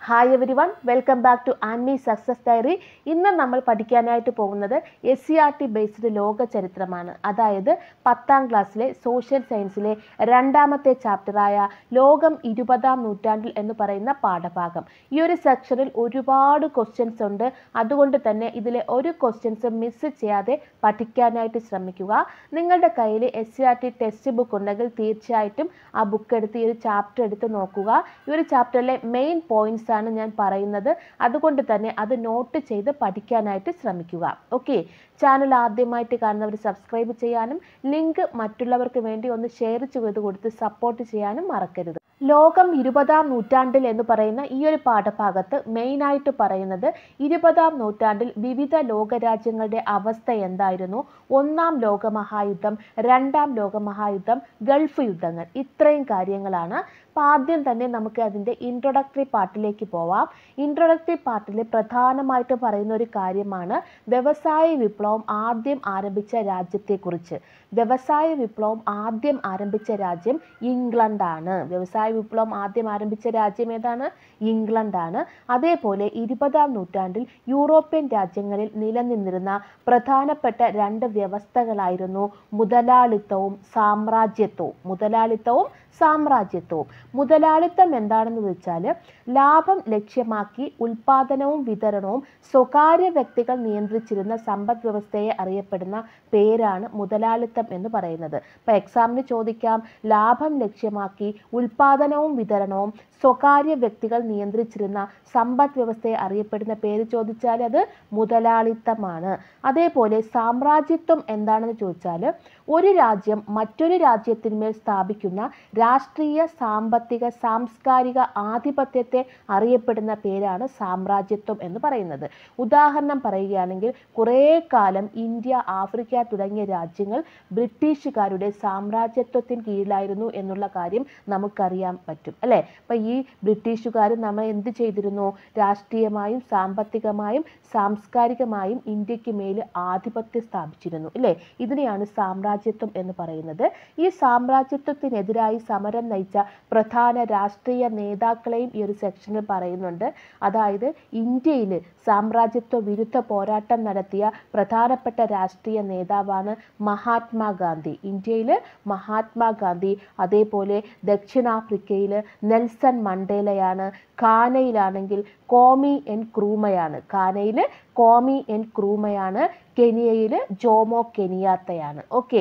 hi everyone welcome back to ആൻമി success diary ഇന്ന് നമ്മൾ പഠിക്കാനായിട്ട് പോകുന്നത് S C R T based ലോക ചരിത്രമാണ് അതായത് പത്താം ക്ലാസ്സിലെ സോഷ്യൽ സയൻസിലെ രണ്ടാമത്തെ ചാപ്റ്ററായ ലോകം ഇരുപതാം നൂറ്റാണ്ടിൽ എന്ന് പറയുന്ന പാഠഭാഗം ഈ ഒരു സെക്ഷനിൽ ഒരുപാട് ക്വസ്റ്റ്യൻസ് ഉണ്ട് അതുകൊണ്ട് തന്നെ ഇതിലെ ഒരു ക്വസ്റ്റ്യൻസ് മിസ് ചെയ്യാതെ പഠിക്കാനായിട്ട് ശ്രമിക്കുക നിങ്ങളുടെ കയ്യിൽ S C R T textbook ഉണ്ടെങ്കിൽ തീർച്ചയായിട്ടും ആ ബുക്ക് എടുത്ത് ഈ ഒരു ചാപ്റ്റർ എടുത്ത് നോക്കുക ഈ ഒരു ചാപ്റ്ററിലെ മെയിൻ പോയിന്റ്സ് ആണ് ഞാൻ പറയുന്നത് അതുകൊണ്ട് തന്നെ അത് നോട്ട് ചെയ്ത് പഠിക്കാനായിട്ട് ശ്രമിക്കുക ഓക്കെ ചാനൽ ആദ്യമായിട്ട് കാണുന്നവർ സബ്സ്ക്രൈബ് ചെയ്യാനും ലിങ്ക് മറ്റുള്ളവർക്ക് വേണ്ടി ഒന്ന് ഷെയർ ചെയ്ത് കൊടുത്ത് സപ്പോർട്ട് ചെയ്യാനും മറക്കരുത് ലോകം ഇരുപതാം നൂറ്റാണ്ടിൽ എന്ന് പറയുന്ന ഈ ഒരു പാഠഭാഗത്ത് മെയിനായിട്ട് പറയുന്നത് ഇരുപതാം നൂറ്റാണ്ടിൽ വിവിധ ലോകരാജ്യങ്ങളുടെ അവസ്ഥ എന്തായിരുന്നു ഒന്നാം ലോകമഹായുദ്ധം രണ്ടാം ലോകമഹായുദ്ധം ഗൾഫ് യുദ്ധങ്ങൾ ഇത്രയും കാര്യങ്ങളാണ് അപ്പോൾ ആദ്യം തന്നെ നമുക്ക് അതിൻ്റെ ഇൻട്രൊഡക്ടറി പാർട്ടിലേക്ക് പോവാം ഇൻട്രൊഡക്ടറി പാർട്ടിൽ പ്രധാനമായിട്ട് പറയുന്ന ഒരു കാര്യമാണ് വ്യവസായ വിപ്ലവം ആദ്യം ആരംഭിച്ച രാജ്യത്തെക്കുറിച്ച് വ്യവസായ വിപ്ലവം ആദ്യം ആരംഭിച്ച രാജ്യം ഇംഗ്ലണ്ടാണ് വ്യവസായ വിപ്ലവം ആദ്യം ആരംഭിച്ച രാജ്യം ഏതാണ് ഇംഗ്ലണ്ടാണ് അതേപോലെ ഇരുപതാം നൂറ്റാണ്ടിൽ യൂറോപ്യൻ രാജ്യങ്ങളിൽ നിലനിന്നിരുന്ന പ്രധാനപ്പെട്ട രണ്ട് വ്യവസ്ഥകളായിരുന്നു മുതലാളിത്തവും സാമ്രാജ്യത്വവും മുതലാളിത്തവും സാമ്രാജ്യത്വവും മുതലാളിത്തം എന്താണെന്ന് വെച്ചാൽ ലാഭം ലക്ഷ്യമാക്കി ഉൽപാദനവും വിതരണവും സ്വകാര്യ വ്യക്തികൾ നിയന്ത്രിച്ചിരുന്ന സമ്പദ് വ്യവസ്ഥയെ അറിയപ്പെടുന്ന പേരാണ് മുതലാളിത്തം എന്ന് പറയുന്നത് ഇപ്പം എക്സാമിന് ചോദിക്കാം ലാഭം ലക്ഷ്യമാക്കി ഉൽപാദനവും വിതരണവും സ്വകാര്യ വ്യക്തികൾ നിയന്ത്രിച്ചിരുന്ന സമ്പദ് വ്യവസ്ഥയെ അറിയപ്പെടുന്ന പേര് ചോദിച്ചാൽ അത് മുതലാളിത്തമാണ് അതേപോലെ സാമ്രാജ്യത്വം എന്താണെന്ന് ചോദിച്ചാൽ ഒരു രാജ്യം മറ്റൊരു രാജ്യത്തിന്മേൽ സ്ഥാപിക്കുന്ന രാഷ്ട്രീയ സാമ്പത്തിക സാംസ്കാരിക ആധിപത്യത്തെ അറിയപ്പെടുന്ന പേരാണ് സാമ്രാജ്യത്വം എന്ന് പറയുന്നത് ഉദാഹരണം പറയുകയാണെങ്കിൽ കുറേ കാലം ഇന്ത്യ ആഫ്രിക്ക തുടങ്ങിയ രാജ്യങ്ങൾ ബ്രിട്ടീഷുകാരുടെ സാമ്രാജ്യത്വത്തിന് കീഴിലായിരുന്നു എന്നുള്ള കാര്യം നമുക്കറിയാൻ പറ്റും അല്ലേ അപ്പം ഈ ബ്രിട്ടീഷുകാർ നമ്മൾ എന്ത് ചെയ്തിരുന്നു രാഷ്ട്രീയമായും സാമ്പത്തികമായും സാംസ്കാരികമായും ഇന്ത്യക്ക് മേൽ ആധിപത്യം സ്ഥാപിച്ചിരുന്നു അല്ലേ ഇതിനെയാണ് സാമ്രാജ്യത്വം എന്ന് പറയുന്നത് ഈ സാമ്രാജ്യത്വത്തിനെതിരായി സമരം നയിച്ച പ്രധാന രാഷ്ട്രീയ നേതാക്കളെയും ഈ ഒരു സെക്ഷനിൽ പറയുന്നുണ്ട് അതായത് ഇന്ത്യയിൽ സാമ്രാജ്യത്വ വിരുദ്ധ പോരാട്ടം നടത്തിയ പ്രധാനപ്പെട്ട രാഷ്ട്രീയ നേതാവാണ് മഹാത്മാഗാന്ധി ഇന്ത്യയിൽ മഹാത്മാഗാന്ധി അതേപോലെ ദക്ഷിണാഫ്രിക്കയിൽ നെൽസൺ മണ്ടേലയാണ് കാനയിലാണെങ്കിൽ കോമി എൻ ക്രൂമയാണ് കാനയിൽ കോമി എൻ ക്രൂമയാണ് കെനിയയിൽ ജോമോ കെനിയാത്തയാണ് ഓക്കെ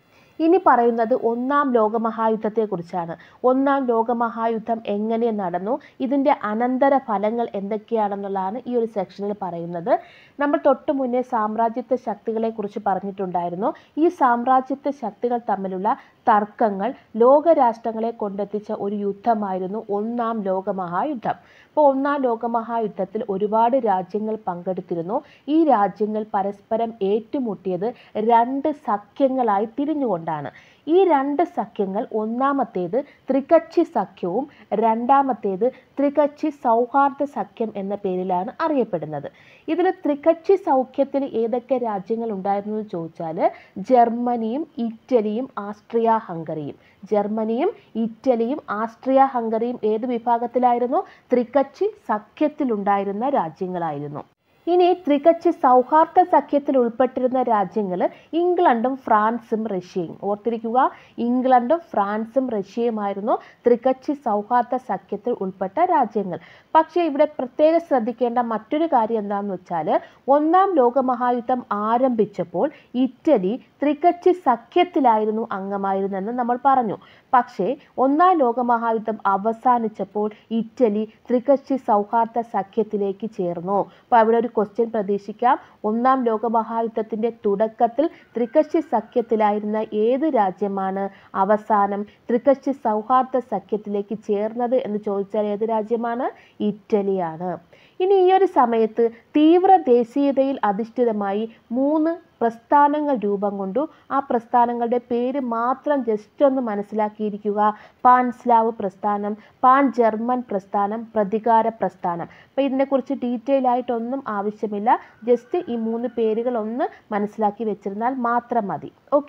ഇനി പറയുന്നത് ഒന്നാം ലോകമഹായുദ്ധത്തെക്കുറിച്ചാണ് ഒന്നാം ലോകമഹായുദ്ധം എങ്ങനെ നടന്നു ഇതിൻ്റെ അനന്തര ഫലങ്ങൾ എന്തൊക്കെയാണെന്നുള്ളതാണ് ഈ ഒരു സെക്ഷനിൽ പറയുന്നത് നമ്മൾ തൊട്ടു മുന്നേ സാമ്രാജ്യത്വ ശക്തികളെക്കുറിച്ച് പറഞ്ഞിട്ടുണ്ടായിരുന്നു ഈ സാമ്രാജ്യത്വ ശക്തികൾ തമ്മിലുള്ള തർക്കങ്ങൾ ലോകരാഷ്ട്രങ്ങളെ കൊണ്ടെത്തിച്ച ഒരു യുദ്ധമായിരുന്നു ഒന്നാം ലോകമഹായുദ്ധം അപ്പോൾ ഒന്നാം ലോകമഹായുദ്ധത്തിൽ ഒരുപാട് രാജ്യങ്ങൾ പങ്കെടുത്തിരുന്നു ഈ രാജ്യങ്ങൾ പരസ്പരം ഏറ്റുമുട്ടിയത് രണ്ട് സഖ്യങ്ങളായി തിരിഞ്ഞുകൊണ്ടാണ് ഈ രണ്ട് സഖ്യങ്ങൾ ഒന്നാമത്തേത് ത്രികക്ഷി സഖ്യവും രണ്ടാമത്തേത് ത്രികക്ഷി സൗഹാർദ്ദ സഖ്യം എന്ന പേരിലാണ് അറിയപ്പെടുന്നത് ഇതിൽ ത്രികക്ഷി സൗഖ്യത്തിൽ ഏതൊക്കെ രാജ്യങ്ങൾ ഉണ്ടായിരുന്നു എന്ന് ചോദിച്ചാൽ ജർമ്മനിയും ഇറ്റലിയും ആസ്ട്രിയ ഹംഗറിയും ജർമ്മനിയും ഇറ്റലിയും ആസ്ട്രിയ ഹംഗറിയും ഏത് വിഭാഗത്തിലായിരുന്നു ത്രികക്ഷി സഖ്യത്തിലുണ്ടായിരുന്ന രാജ്യങ്ങളായിരുന്നു ഇനി ത്രികക്ഷി സൗഹാർദ്ദ സഖ്യത്തിൽ ഉൾപ്പെട്ടിരുന്ന രാജ്യങ്ങൾ ഇംഗ്ലണ്ടും ഫ്രാൻസും റഷ്യയും ഓർത്തിരിക്കുക ഇംഗ്ലണ്ടും ഫ്രാൻസും റഷ്യയുമായിരുന്നു ത്രികക്ഷി സൗഹാർദ്ദ സഖ്യത്തിൽ ഉൾപ്പെട്ട രാജ്യങ്ങൾ പക്ഷേ ഇവിടെ പ്രത്യേകം ശ്രദ്ധിക്കേണ്ട മറ്റൊരു കാര്യം എന്താണെന്ന് വെച്ചാൽ ഒന്നാം ലോകമഹായുദ്ധം ആരംഭിച്ചപ്പോൾ ഇറ്റലി ത്രികക്ഷി സഖ്യത്തിലായിരുന്നു അംഗമായിരുന്നെന്ന് നമ്മൾ പറഞ്ഞു പക്ഷേ ഒന്നാം ലോകമഹായുദ്ധം അവസാനിച്ചപ്പോൾ ഇറ്റലി ത്രികക്ഷി സൗഹാർദ്ദ സഖ്യത്തിലേക്ക് ചേർന്നു അപ്പോൾ അവിടെ ഒരു ക്വസ്റ്റ്യൻ പ്രതീക്ഷിക്കാം ഒന്നാം ലോകമഹായുദ്ധത്തിൻ്റെ തുടക്കത്തിൽ ത്രികക്ഷി സഖ്യത്തിലായിരുന്ന ഏത് രാജ്യമാണ് അവസാനം ത്രികക്ഷി സൗഹാർദ്ദ സഖ്യത്തിലേക്ക് ചേർന്നത് എന്ന് ചോദിച്ചാൽ ഏത് രാജ്യമാണ് ഇറ്റലിയാണ് ഇനി ഈ ഒരു സമയത്ത് തീവ്ര ദേശീയതയിൽ അധിഷ്ഠിതമായി മൂന്ന് പ്രസ്ഥാനങ്ങൾ രൂപം കൊണ്ടു ആ പ്രസ്ഥാനങ്ങളുടെ പേര് മാത്രം ജസ്റ്റ് ഒന്ന് മനസ്സിലാക്കിയിരിക്കുക പാൻസ്ലാവ് പ്രസ്ഥാനം പാൻ ജർമ്മൻ പ്രസ്ഥാനം പ്രതികാര പ്രസ്ഥാനം അപ്പോൾ ഇതിനെക്കുറിച്ച് ഡീറ്റെയിൽ ആയിട്ടൊന്നും ആവശ്യമില്ല ജസ്റ്റ് ഈ മൂന്ന് പേരുകൾ ഒന്ന് മനസ്സിലാക്കി വെച്ചിരുന്നാൽ മാത്രം മതി ഓക്കെ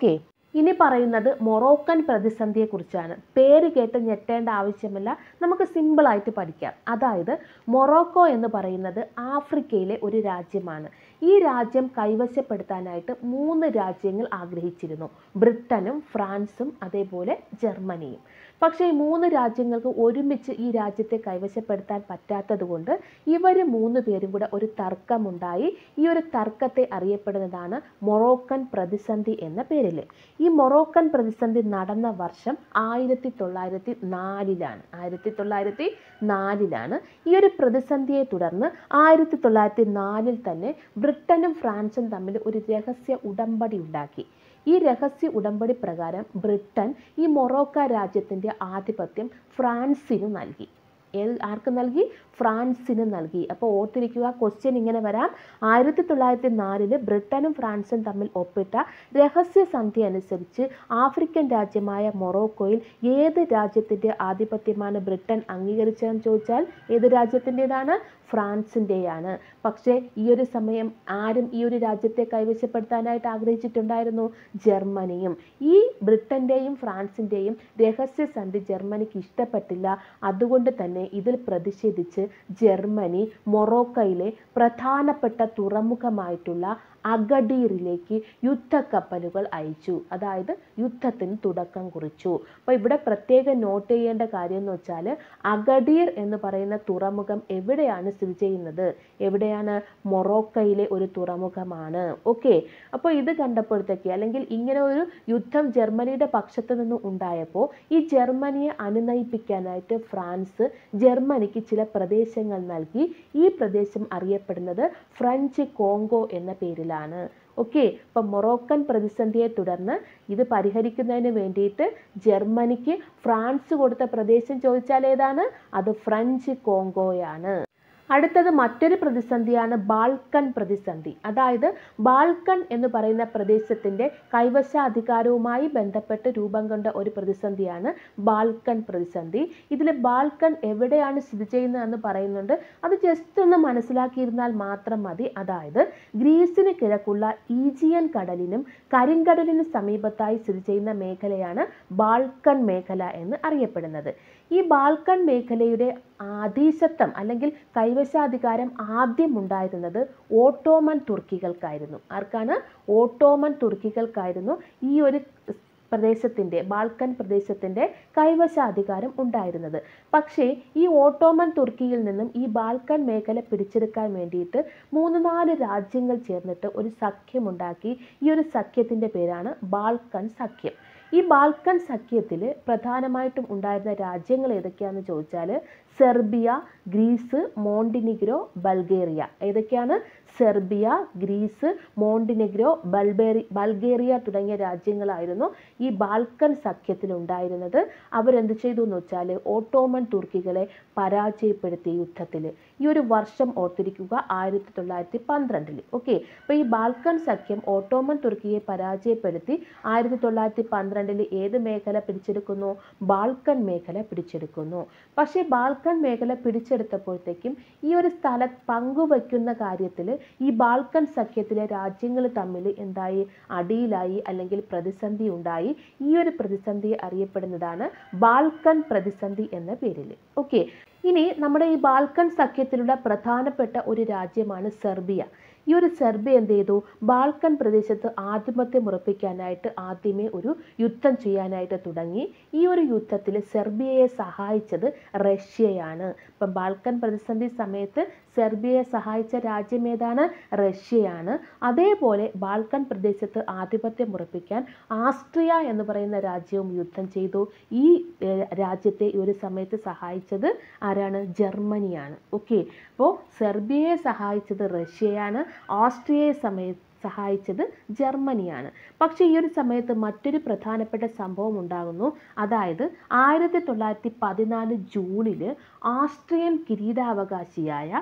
ഇനി പറയുന്നത് മൊറോക്കൻ പ്രതിസന്ധിയെക്കുറിച്ചാണ് പേര് കേട്ട് ഞെട്ടേണ്ട ആവശ്യമില്ല നമുക്ക് സിമ്പിളായിട്ട് പഠിക്കാം അതായത് മൊറോക്കോ എന്ന് പറയുന്നത് ആഫ്രിക്കയിലെ ഒരു രാജ്യമാണ് ഈ രാജ്യം കൈവശപ്പെടുത്താനായിട്ട് മൂന്ന് രാജ്യങ്ങൾ ആഗ്രഹിച്ചിരുന്നു ബ്രിട്ടനും ഫ്രാൻസും അതേപോലെ ജർമ്മനിയും പക്ഷേ ഈ മൂന്ന് രാജ്യങ്ങൾക്ക് ഒരുമിച്ച് ഈ രാജ്യത്തെ കൈവശപ്പെടുത്താൻ പറ്റാത്തത് കൊണ്ട് ഇവർ മൂന്ന് പേരും കൂടെ ഒരു തർക്കമുണ്ടായി ഈ ഒരു തർക്കത്തെ അറിയപ്പെടുന്നതാണ് മൊറോക്കൻ പ്രതിസന്ധി എന്ന പേരിൽ ഈ മൊറോക്കൻ പ്രതിസന്ധി നടന്ന വർഷം ആയിരത്തി തൊള്ളായിരത്തി നാലിലാണ് ആയിരത്തി തൊള്ളായിരത്തി നാലിലാണ് ഈ ഒരു പ്രതിസന്ധിയെ തുടർന്ന് ആയിരത്തി തൊള്ളായിരത്തി നാലിൽ തന്നെ ബ്രിട്ടനും ഫ്രാൻസും തമ്മിൽ ഒരു രഹസ്യ ഉടമ്പടി ഉണ്ടാക്കി ഈ രഹസ്യ ഉടമ്പടി പ്രകാരം ബ്രിട്ടൻ ഈ മൊറോക്ക രാജ്യത്തിൻ്റെ ആധിപത്യം ഫ്രാൻസിന് നൽകി ഏത് ആർക്ക് നൽകി ഫ്രാൻസിന് നൽകി അപ്പോൾ ഓർത്തിരിക്കുക ക്വസ്റ്റ്യൻ ഇങ്ങനെ വരാം ആയിരത്തി തൊള്ളായിരത്തി നാലില് ബ്രിട്ടനും ഫ്രാൻസും തമ്മിൽ ഒപ്പിട്ട രഹസ്യ സന്ധി അനുസരിച്ച് ആഫ്രിക്കൻ രാജ്യമായ മൊറോക്കോയിൽ ഏത് രാജ്യത്തിൻ്റെ ആധിപത്യമാണ് ബ്രിട്ടൻ അംഗീകരിച്ചതെന്ന് ചോദിച്ചാൽ ഏത് രാജ്യത്തിൻ്റെതാണ് ഫ്രാൻസിൻ്റെയാണ് പക്ഷേ ഈ ഒരു സമയം ആരും ഈ ഒരു രാജ്യത്തെ കൈവശപ്പെടുത്താനായിട്ട് ആഗ്രഹിച്ചിട്ടുണ്ടായിരുന്നു ജർമ്മനിയും ഈ ബ്രിട്ടൻ്റെയും ഫ്രാൻസിൻ്റെയും രഹസ്യ സന്ധി ജർമ്മനിക്ക് ഇഷ്ടപ്പെട്ടില്ല അതുകൊണ്ട് തന്നെ ഇതിൽ പ്രതിഷേധിച്ച് ജർമ്മനി മൊറോക്കയിലെ പ്രധാനപ്പെട്ട തുറമുഖമായിട്ടുള്ള അഗഡീറിലേക്ക് യുദ്ധക്കപ്പലുകൾ അയച്ചു അതായത് യുദ്ധത്തിന് തുടക്കം കുറിച്ചു അപ്പോൾ ഇവിടെ പ്രത്യേകം നോട്ട് ചെയ്യേണ്ട കാര്യം എന്ന് വെച്ചാൽ അഗഡീർ എന്ന് പറയുന്ന തുറമുഖം എവിടെയാണ് സ്ഥിതി ചെയ്യുന്നത് എവിടെയാണ് മൊറോക്കയിലെ ഒരു തുറമുഖമാണ് ഓക്കെ അപ്പോൾ ഇത് കണ്ടപ്പോഴത്തേക്ക് അല്ലെങ്കിൽ ഇങ്ങനെ ഒരു യുദ്ധം ജർമ്മനിയുടെ പക്ഷത്ത് നിന്ന് ഉണ്ടായപ്പോൾ ഈ ജർമ്മനിയെ അനുനയിപ്പിക്കാനായിട്ട് ഫ്രാൻസ് ജർമ്മനിക്ക് ചില പ്രദേശങ്ങൾ നൽകി ഈ പ്രദേശം അറിയപ്പെടുന്നത് ഫ്രഞ്ച് കോങ്കോ എന്ന പേരിലാണ് ഓക്കെ അപ്പം മൊറോക്കൻ പ്രതിസന്ധിയെ തുടർന്ന് ഇത് പരിഹരിക്കുന്നതിന് വേണ്ടിയിട്ട് ജർമ്മനിക്ക് ഫ്രാൻസ് കൊടുത്ത പ്രദേശം ചോദിച്ചാൽ ഏതാണ് അത് ഫ്രഞ്ച് കോങ്കോയാണ് അടുത്തത് മറ്റൊരു പ്രതിസന്ധിയാണ് ബാൾക്കൺ പ്രതിസന്ധി അതായത് ബാൾക്കൺ എന്ന് പറയുന്ന പ്രദേശത്തിൻ്റെ കൈവശാധികാരവുമായി ബന്ധപ്പെട്ട് രൂപം കൊണ്ട ഒരു പ്രതിസന്ധിയാണ് ബാൾക്കൺ പ്രതിസന്ധി ഇതിൽ ബാൾക്കൺ എവിടെയാണ് സ്ഥിതി ചെയ്യുന്നതെന്ന് പറയുന്നുണ്ട് അത് ജസ്റ്റ് ഒന്ന് മനസ്സിലാക്കിയിരുന്നാൽ മാത്രം മതി അതായത് ഗ്രീസിന് കിഴക്കുള്ള ഈജിയൻ കടലിനും കരിങ്കടലിനും സമീപത്തായി സ്ഥിതി ചെയ്യുന്ന മേഖലയാണ് ബാൾക്കൺ മേഖല എന്ന് അറിയപ്പെടുന്നത് ഈ ബാൾക്കൺ മേഖലയുടെ ആധീശത്വം അല്ലെങ്കിൽ കൈവശാധികാരം ആദ്യം ഉണ്ടായിരുന്നത് ഓട്ടോമൻ തുർക്കികൾക്കായിരുന്നു ആർക്കാണ് ഓട്ടോമൻ തുർക്കികൾക്കായിരുന്നു ഈ ഒരു പ്രദേശത്തിൻ്റെ ബാൾക്കൻ പ്രദേശത്തിൻ്റെ കൈവശാധികാരം ഉണ്ടായിരുന്നത് പക്ഷേ ഈ ഓട്ടോമൻ തുർക്കിയിൽ നിന്നും ഈ ബാൾക്കൻ മേഖല പിടിച്ചെടുക്കാൻ വേണ്ടിയിട്ട് മൂന്ന് നാല് രാജ്യങ്ങൾ ചേർന്നിട്ട് ഒരു സഖ്യമുണ്ടാക്കി ഈ ഒരു സഖ്യത്തിൻ്റെ പേരാണ് ബാൾക്കൻ സഖ്യം ഈ ബാൾക്കൻ സഖ്യത്തിൽ പ്രധാനമായിട്ടും ഉണ്ടായിരുന്ന രാജ്യങ്ങൾ ഏതൊക്കെയാണെന്ന് ചോദിച്ചാൽ സെർബിയ ഗ്രീസ് മോണ്ടിനിഗ്രോ ബൾഗേറിയ ഏതൊക്കെയാണ് സെർബിയ ഗ്രീസ് മോണ്ടിനെഗ്രോ ബൾബേറി ബൾഗേറിയ തുടങ്ങിയ രാജ്യങ്ങളായിരുന്നു ഈ ബാൾക്കൻ സഖ്യത്തിൽ ഉണ്ടായിരുന്നത് അവരെന്ത് ചെയ്തു എന്ന് വെച്ചാൽ ഓട്ടോമൻ തുർക്കികളെ പരാജയപ്പെടുത്തി യുദ്ധത്തിൽ ഈ ഒരു വർഷം ഓർത്തിരിക്കുക ആയിരത്തി തൊള്ളായിരത്തി പന്ത്രണ്ടിൽ ഓക്കെ അപ്പോൾ ഈ ബാൾക്കൻ സഖ്യം ഓട്ടോമൻ തുർക്കിയെ പരാജയപ്പെടുത്തി ആയിരത്തി തൊള്ളായിരത്തി പന്ത്രണ്ടിൽ ഏത് മേഖല പിടിച്ചെടുക്കുന്നു ബാൾക്കൻ മേഖല പിടിച്ചെടുക്കുന്നു പക്ഷേ ബാൾക്കൻ മേഖല പിടിച്ചെടുത്തപ്പോഴത്തേക്കും ഈ ഒരു സ്ഥലം പങ്കുവയ്ക്കുന്ന കാര്യത്തിൽ ഈ ബാൾക്കൻ സഖ്യത്തിലെ രാജ്യങ്ങൾ തമ്മിൽ എന്തായി അടിയിലായി അല്ലെങ്കിൽ പ്രതിസന്ധി ഉണ്ടായി ഈ ഒരു പ്രതിസന്ധി അറിയപ്പെടുന്നതാണ് ബാൾക്കൻ പ്രതിസന്ധി എന്ന പേരിൽ ഓക്കെ ഇനി നമ്മുടെ ഈ ബാൾക്കൻ സഖ്യത്തിലുള്ള പ്രധാനപ്പെട്ട ഒരു രാജ്യമാണ് സെർബിയ ഈ ഒരു സെർബിയ എന്ത് ചെയ്തു ബാൾക്കൻ പ്രദേശത്ത് ആധിപത്യം ഉറപ്പിക്കാനായിട്ട് ആദ്യമേ ഒരു യുദ്ധം ചെയ്യാനായിട്ട് തുടങ്ങി ഈ ഒരു യുദ്ധത്തിൽ സെർബിയയെ സഹായിച്ചത് റഷ്യയാണ് ഇപ്പം ബാൾക്കൻ പ്രതിസന്ധി സമയത്ത് സെർബിയയെ സഹായിച്ച രാജ്യം ഏതാണ് റഷ്യയാണ് അതേപോലെ ബാൾക്കൻ പ്രദേശത്ത് ആധിപത്യം ഉറപ്പിക്കാൻ ആസ്ട്രിയ എന്ന് പറയുന്ന രാജ്യവും യുദ്ധം ചെയ്തു ഈ ഏർ, രാജ്യത്തെ ഈ ഒരു സമയത്ത് സഹായിച്ചത് ആരാണ് ജർമ്മനിയാണ് ഓക്കെ അപ്പോൾ സെർബിയയെ സഹായിച്ചത് റഷ്യയാണ് ഓസ്ട്രിയയെ സമയ സഹായിച്ചത് ജർമ്മനിയാണ് പക്ഷേ ഈ ഒരു സമയത്ത് മറ്റൊരു പ്രധാനപ്പെട്ട സംഭവം ഉണ്ടാകുന്നു അതായത് ആയിരത്തി തൊള്ളായിരത്തി പതിനാല് ജൂണിൽ ഓസ്ട്രിയൻ കിരീടാവകാശിയായ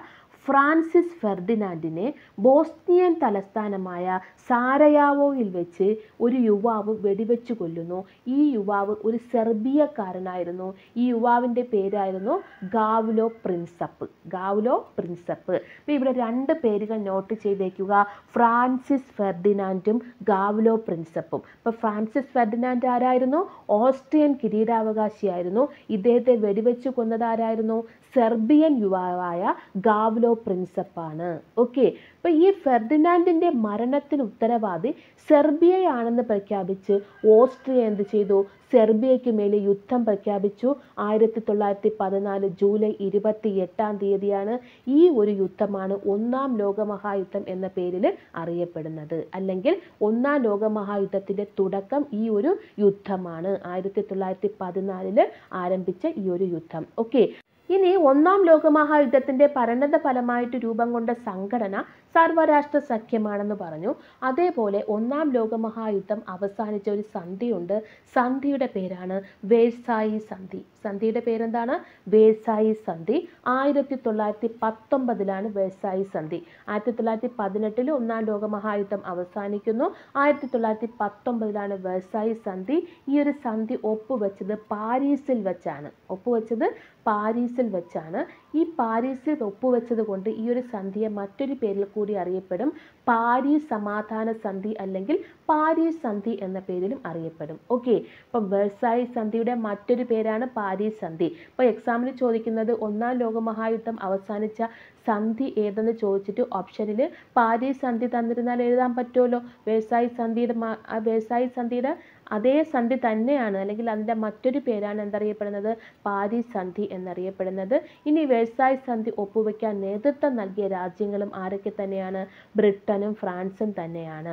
ഫ്രാൻസിസ് ഫെർഡിനാൻഡിനെ ബോസ്നിയൻ തലസ്ഥാനമായ സാരയാവോയിൽ വെച്ച് ഒരു യുവാവ് വെടിവെച്ചു കൊല്ലുന്നു ഈ യുവാവ് ഒരു സെർബിയക്കാരനായിരുന്നു ഈ യുവാവിൻ്റെ പേരായിരുന്നു ഗാവ്ലോ പ്രിൻസപ്പ് ഗാവ്ലോ പ്രിൻസപ്പ് അപ്പോൾ ഇവിടെ രണ്ട് പേരുകൾ നോട്ട് ചെയ്തേക്കുക ഫ്രാൻസിസ് ഫെർഡിനാൻഡും ഗാവ്ലോ പ്രിൻസപ്പും അപ്പോൾ ഫ്രാൻസിസ് ഫെർഡിനാൻഡ് ആരായിരുന്നു ഓസ്ട്രിയൻ കിരീടാവകാശിയായിരുന്നു ഇദ്ദേഹത്തെ വെടിവെച്ച് കൊന്നത് ആരായിരുന്നു സെർബിയൻ യുവാവായ ഗാവ്ലോ പ്രിൻസപ്പാണ് ഓക്കെ അപ്പോൾ ഈ ഫെർഡിനാൻഡിൻ്റെ മരണത്തിന് ഉത്തരവാദി സെർബിയയാണെന്ന് പ്രഖ്യാപിച്ച് ഓസ്ട്രിയ എന്ത് ചെയ്തു സെർബിയയ്ക്ക് മേലെ യുദ്ധം പ്രഖ്യാപിച്ചു ആയിരത്തി തൊള്ളായിരത്തി പതിനാല് ജൂലൈ ഇരുപത്തി എട്ടാം തീയതിയാണ് ഈ ഒരു യുദ്ധമാണ് ഒന്നാം ലോകമഹായുദ്ധം എന്ന പേരിൽ അറിയപ്പെടുന്നത് അല്ലെങ്കിൽ ഒന്നാം ലോകമഹായുദ്ധത്തിൻ്റെ തുടക്കം ഈ ഒരു യുദ്ധമാണ് ആയിരത്തി തൊള്ളായിരത്തി പതിനാലില് ആരംഭിച്ച ഈ ഒരു യുദ്ധം ഓക്കെ ഇനി ഒന്നാം ലോകമഹായുദ്ധത്തിന്റെ പരിണത ഫലമായിട്ട് രൂപം കൊണ്ട സംഘടന സർവരാഷ്ട്ര സഖ്യമാണെന്ന് പറഞ്ഞു അതേപോലെ ഒന്നാം ലോകമഹായുദ്ധം അവസാനിച്ച ഒരു സന്ധിയുണ്ട് സന്ധിയുടെ പേരാണ് വേഴ്സായി സന്ധി സന്ധിയുടെ പേരെന്താണ് വേഴ്സായി സന്ധി ആയിരത്തി തൊള്ളായിരത്തി പത്തൊമ്പതിലാണ് വേഴ്സായി സന്ധി ആയിരത്തി തൊള്ളായിരത്തി പതിനെട്ടിൽ ഒന്നാം ലോകമഹായുദ്ധം അവസാനിക്കുന്നു ആയിരത്തി തൊള്ളായിരത്തി പത്തൊമ്പതിലാണ് വേഴ്സായി സന്ധി ഈ ഒരു സന്ധി ഒപ്പുവെച്ചത് പാരീസിൽ വെച്ചാണ് ഒപ്പുവെച്ചത് പാരീസിൽ വെച്ചാണ് ഈ പാരീസിൽ ഒപ്പുവെച്ചത് കൊണ്ട് ഈ ഒരു സന്ധിയെ മറ്റൊരു പേരിൽ കൂടി അറിയപ്പെടും പാരീസ് സമാധാന സന്ധി അല്ലെങ്കിൽ പാരീസ് സന്ധി എന്ന പേരിലും അറിയപ്പെടും ഓക്കെ അപ്പം വെർസായി സന്ധിയുടെ മറ്റൊരു പേരാണ് പാരീസ് സന്ധി ഇപ്പോൾ എക്സാമിന് ചോദിക്കുന്നത് ഒന്നാം ലോകമഹായുദ്ധം അവസാനിച്ച സന്ധി ഏതെന്ന് ചോദിച്ചിട്ട് ഓപ്ഷനിൽ പാരീസ് സന്ധി തന്നിരുന്നാൽ എഴുതാൻ പറ്റുമല്ലോ വേഴ്സായി സന്ധിയുടെ മ- ആ വേഴ്സായി സന്ധിയുടെ അതേ സന്ധി തന്നെയാണ് അല്ലെങ്കിൽ അതിൻ്റെ മറ്റൊരു പേരാണ് എന്തറിയപ്പെടുന്നത് പാരീസ് സന്ധി എന്നറിയപ്പെടുന്നത് ഇനി വേഴ്സായി സന്ധി ഒപ്പുവെക്കാൻ നേതൃത്വം നൽകിയ രാജ്യങ്ങളും ആരൊക്കെ തന്നെയാണ് ബ്രിട്ടനും ഫ്രാൻസും തന്നെയാണ്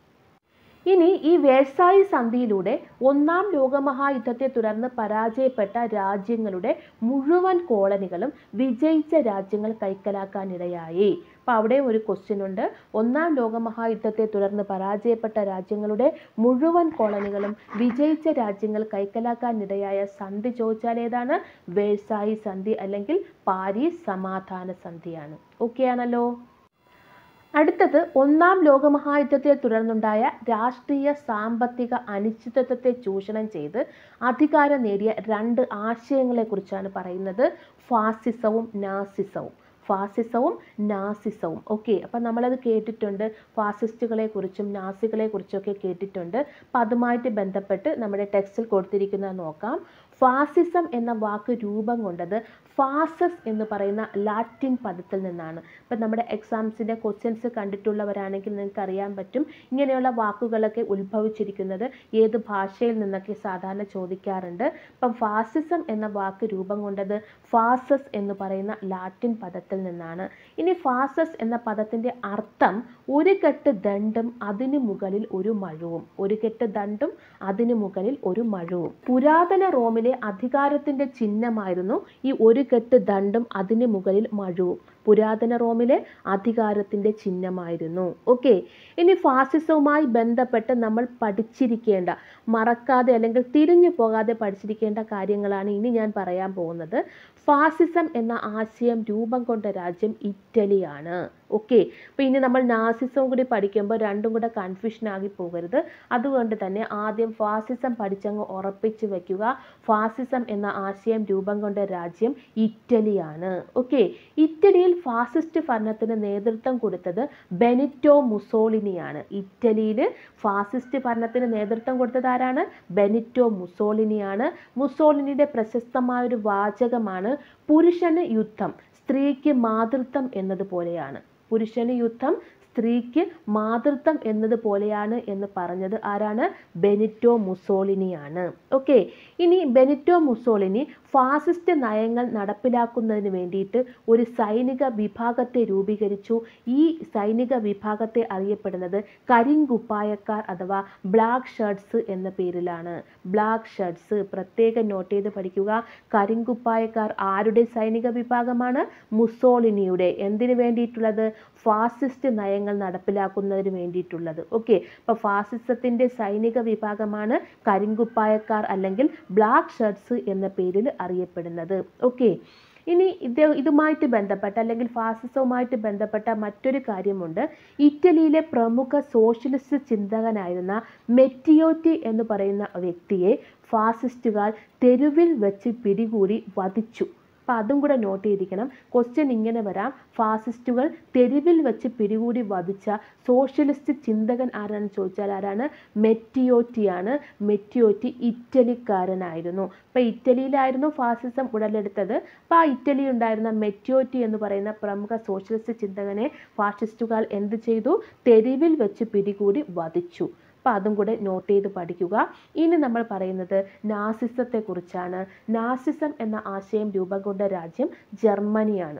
ഇനി ഈ വേഴ്സായി സന്ധിയിലൂടെ ഒന്നാം ലോകമഹായുദ്ധത്തെ തുടർന്ന് പരാജയപ്പെട്ട രാജ്യങ്ങളുടെ മുഴുവൻ കോളനികളും വിജയിച്ച രാജ്യങ്ങൾ കൈക്കലാക്കാനിടയായി അപ്പോൾ അവിടെ ഒരു ക്വസ്റ്റ്യൻ ഉണ്ട് ഒന്നാം ലോകമഹായുദ്ധത്തെ തുടർന്ന് പരാജയപ്പെട്ട രാജ്യങ്ങളുടെ മുഴുവൻ കോളനികളും വിജയിച്ച രാജ്യങ്ങൾ കൈക്കലാക്കാനിടയായ സന്ധി ചോദിച്ചാൽ ഏതാണ് വേഴ്സായി സന്ധി അല്ലെങ്കിൽ പാരീസ് സമാധാന സന്ധിയാണ് ഓക്കെ ആണല്ലോ അടുത്തത് ഒന്നാം ലോകമഹായുദ്ധത്തെ തുടർന്നുണ്ടായ രാഷ്ട്രീയ സാമ്പത്തിക അനിശ്ചിതത്വത്തെ ചൂഷണം ചെയ്ത് അധികാരം നേടിയ രണ്ട് ആശയങ്ങളെക്കുറിച്ചാണ് പറയുന്നത് ഫാസിസവും നാസിസവും ഫാസിസവും നാസിസവും ഓക്കെ അപ്പം നമ്മളത് കേട്ടിട്ടുണ്ട് ഫാസിസ്റ്റുകളെ കുറിച്ചും നാസികളെ കുറിച്ചൊക്കെ കേട്ടിട്ടുണ്ട് അപ്പം അതുമായിട്ട് ബന്ധപ്പെട്ട് നമ്മുടെ ടെക്സ്റ്റിൽ കൊടുത്തിരിക്കുന്നത് നോക്കാം ഫാസിസം എന്ന വാക്ക് രൂപം കൊണ്ടത് ഫാസസ് എന്ന് പറയുന്ന ലാറ്റിൻ പദത്തിൽ നിന്നാണ് ഇപ്പം നമ്മുടെ എക്സാംസിൻ്റെ ക്വസ്റ്റ്യൻസ് കണ്ടിട്ടുള്ളവരാണെങ്കിൽ നിങ്ങൾക്ക് അറിയാൻ പറ്റും ഇങ്ങനെയുള്ള വാക്കുകളൊക്കെ ഉത്ഭവിച്ചിരിക്കുന്നത് ഏത് ഭാഷയിൽ നിന്നൊക്കെ സാധാരണ ചോദിക്കാറുണ്ട് ഇപ്പം ഫാസിസം എന്ന വാക്ക് രൂപം കൊണ്ടത് ഫാസസ് എന്ന് പറയുന്ന ലാറ്റിൻ പദത്തിൽ നിന്നാണ് ഇനി ഫാസസ് എന്ന പദത്തിൻ്റെ അർത്ഥം ഒരു കെട്ട് ദണ്ടും അതിനു മുകളിൽ ഒരു മഴുവും ഒരു കെട്ട് ദണ്ടും അതിനു മുകളിൽ ഒരു മഴുവും പുരാതന റോമിലെ അധികാരത്തിന്റെ ചിഹ്നമായിരുന്നു ഈ ഒരു കെട്ട് ദണ്ടും അതിനു മുകളിൽ മഴുവും പുരാതന റോമിലെ അധികാരത്തിന്റെ ചിഹ്നമായിരുന്നു ഓക്കെ ഇനി ഫാസിസവുമായി ബന്ധപ്പെട്ട് നമ്മൾ പഠിച്ചിരിക്കേണ്ട മറക്കാതെ അല്ലെങ്കിൽ തിരിഞ്ഞു പോകാതെ പഠിച്ചിരിക്കേണ്ട കാര്യങ്ങളാണ് ഇനി ഞാൻ പറയാൻ പോകുന്നത് ഫാസിസം എന്ന ആശയം രൂപം കൊണ്ട രാജ്യം ഇറ്റലിയാണ് ഓക്കെ അപ്പോൾ ഇനി നമ്മൾ നാസിസവും കൂടി പഠിക്കുമ്പോൾ രണ്ടും കൂടെ കൺഫ്യൂഷൻ ആകി പോകരുത് അതുകൊണ്ട് തന്നെ ആദ്യം ഫാസിസം പഠിച്ചങ്ങ് ഉറപ്പിച്ച് വെക്കുക ഫാസിസം എന്ന ആശയം രൂപം കൊണ്ട രാജ്യം ഇറ്റലിയാണ് ഓക്കെ ഇറ്റലിയിൽ ഫാസിസ്റ്റ് ഭരണത്തിന് നേതൃത്വം കൊടുത്തത് ബെനിറ്റോ മുസോളിനിയാണ് ഇറ്റലിയിൽ ഫാസിസ്റ്റ് ഭരണത്തിന് നേതൃത്വം കൊടുത്തത് ആരാണ് ബെനിറ്റോ മുസോളിനിയാണ് മുസോളിനിയുടെ പ്രശസ്തമായ ഒരു വാചകമാണ് പുരുഷന് യുദ്ധം സ്ത്രീക്ക് മാതൃത്വം എന്നതുപോലെയാണ് പുരുഷന് യുദ്ധം സ്ത്രീക്ക് മാതൃത്വം എന്നതുപോലെയാണ് എന്ന് പറഞ്ഞത് ആരാണ് ബെനിറ്റോ മുസോളിനിയാണ് ഓക്കെ ഇനി ബെനിറ്റോ മുസോളിനി ഫാസിസ്റ്റ് നയങ്ങൾ നടപ്പിലാക്കുന്നതിന് വേണ്ടിയിട്ട് ഒരു സൈനിക വിഭാഗത്തെ രൂപീകരിച്ചു ഈ സൈനിക വിഭാഗത്തെ അറിയപ്പെടുന്നത് കരിങ്കുപ്പായക്കാർ അഥവാ ബ്ലാക്ക് ഷർട്ട്സ് എന്ന പേരിലാണ് ബ്ലാക്ക് ഷർട്ട്സ് പ്രത്യേകം നോട്ട് ചെയ്ത് പഠിക്കുക കരിങ്കുപ്പായക്കാർ ആരുടെ സൈനിക വിഭാഗമാണ് മുസോളിനിയുടെ എന്തിനു വേണ്ടിയിട്ടുള്ളത് ഫാസിസ്റ്റ് നയങ്ങൾ നടപ്പിലാക്കുന്നതിന് വേണ്ടിയിട്ടുള്ളത് ഓക്കെ അപ്പോൾ ഫാസിസത്തിൻ്റെ സൈനിക വിഭാഗമാണ് കരിങ്കുപ്പായക്കാർ അല്ലെങ്കിൽ ബ്ലാക്ക് ഷർട്ട്സ് എന്ന പേരിൽ അറിയപ്പെടുന്നത് ഓക്കെ ഇനി ഇത് ഇതുമായിട്ട് ബന്ധപ്പെട്ട അല്ലെങ്കിൽ ഫാസിസവുമായിട്ട് ബന്ധപ്പെട്ട മറ്റൊരു കാര്യമുണ്ട് ഇറ്റലിയിലെ പ്രമുഖ സോഷ്യലിസ്റ്റ് ചിന്തകനായിരുന്ന മെറ്റിയോറ്റി എന്ന് പറയുന്ന വ്യക്തിയെ ഫാസിസ്റ്റുകാർ തെരുവിൽ വെച്ച് പിടികൂടി വധിച്ചു അപ്പം അതും കൂടെ നോട്ട് ചെയ്തിരിക്കണം ക്വസ്റ്റ്യൻ ഇങ്ങനെ വരാം ഫാസിസ്റ്റുകൾ തെരുവിൽ വെച്ച് പിടികൂടി വധിച്ച സോഷ്യലിസ്റ്റ് ചിന്തകൻ ആരാണെന്ന് ചോദിച്ചാൽ ആരാണ് മെറ്റിയോറ്റിയാണ് മെറ്റിയോറ്റി ഇറ്റലിക്കാരനായിരുന്നു അപ്പോൾ ഇറ്റലിയിലായിരുന്നു ഫാസിസം ഉടലെടുത്തത് അപ്പോൾ ആ ഇറ്റലി ഉണ്ടായിരുന്ന മെറ്റിയോറ്റി എന്ന് പറയുന്ന പ്രമുഖ സോഷ്യലിസ്റ്റ് ചിന്തകനെ ഫാഷിസ്റ്റുകാർ എന്ത് ചെയ്തു തെരുവിൽ വെച്ച് പിടികൂടി വധിച്ചു അപ്പോൾ അതും കൂടെ നോട്ട് ചെയ്ത് പഠിക്കുക ഇനി നമ്മൾ പറയുന്നത് നാസിസത്തെക്കുറിച്ചാണ് നാസിസം എന്ന ആശയം രൂപം കൊണ്ട രാജ്യം ജർമ്മനിയാണ്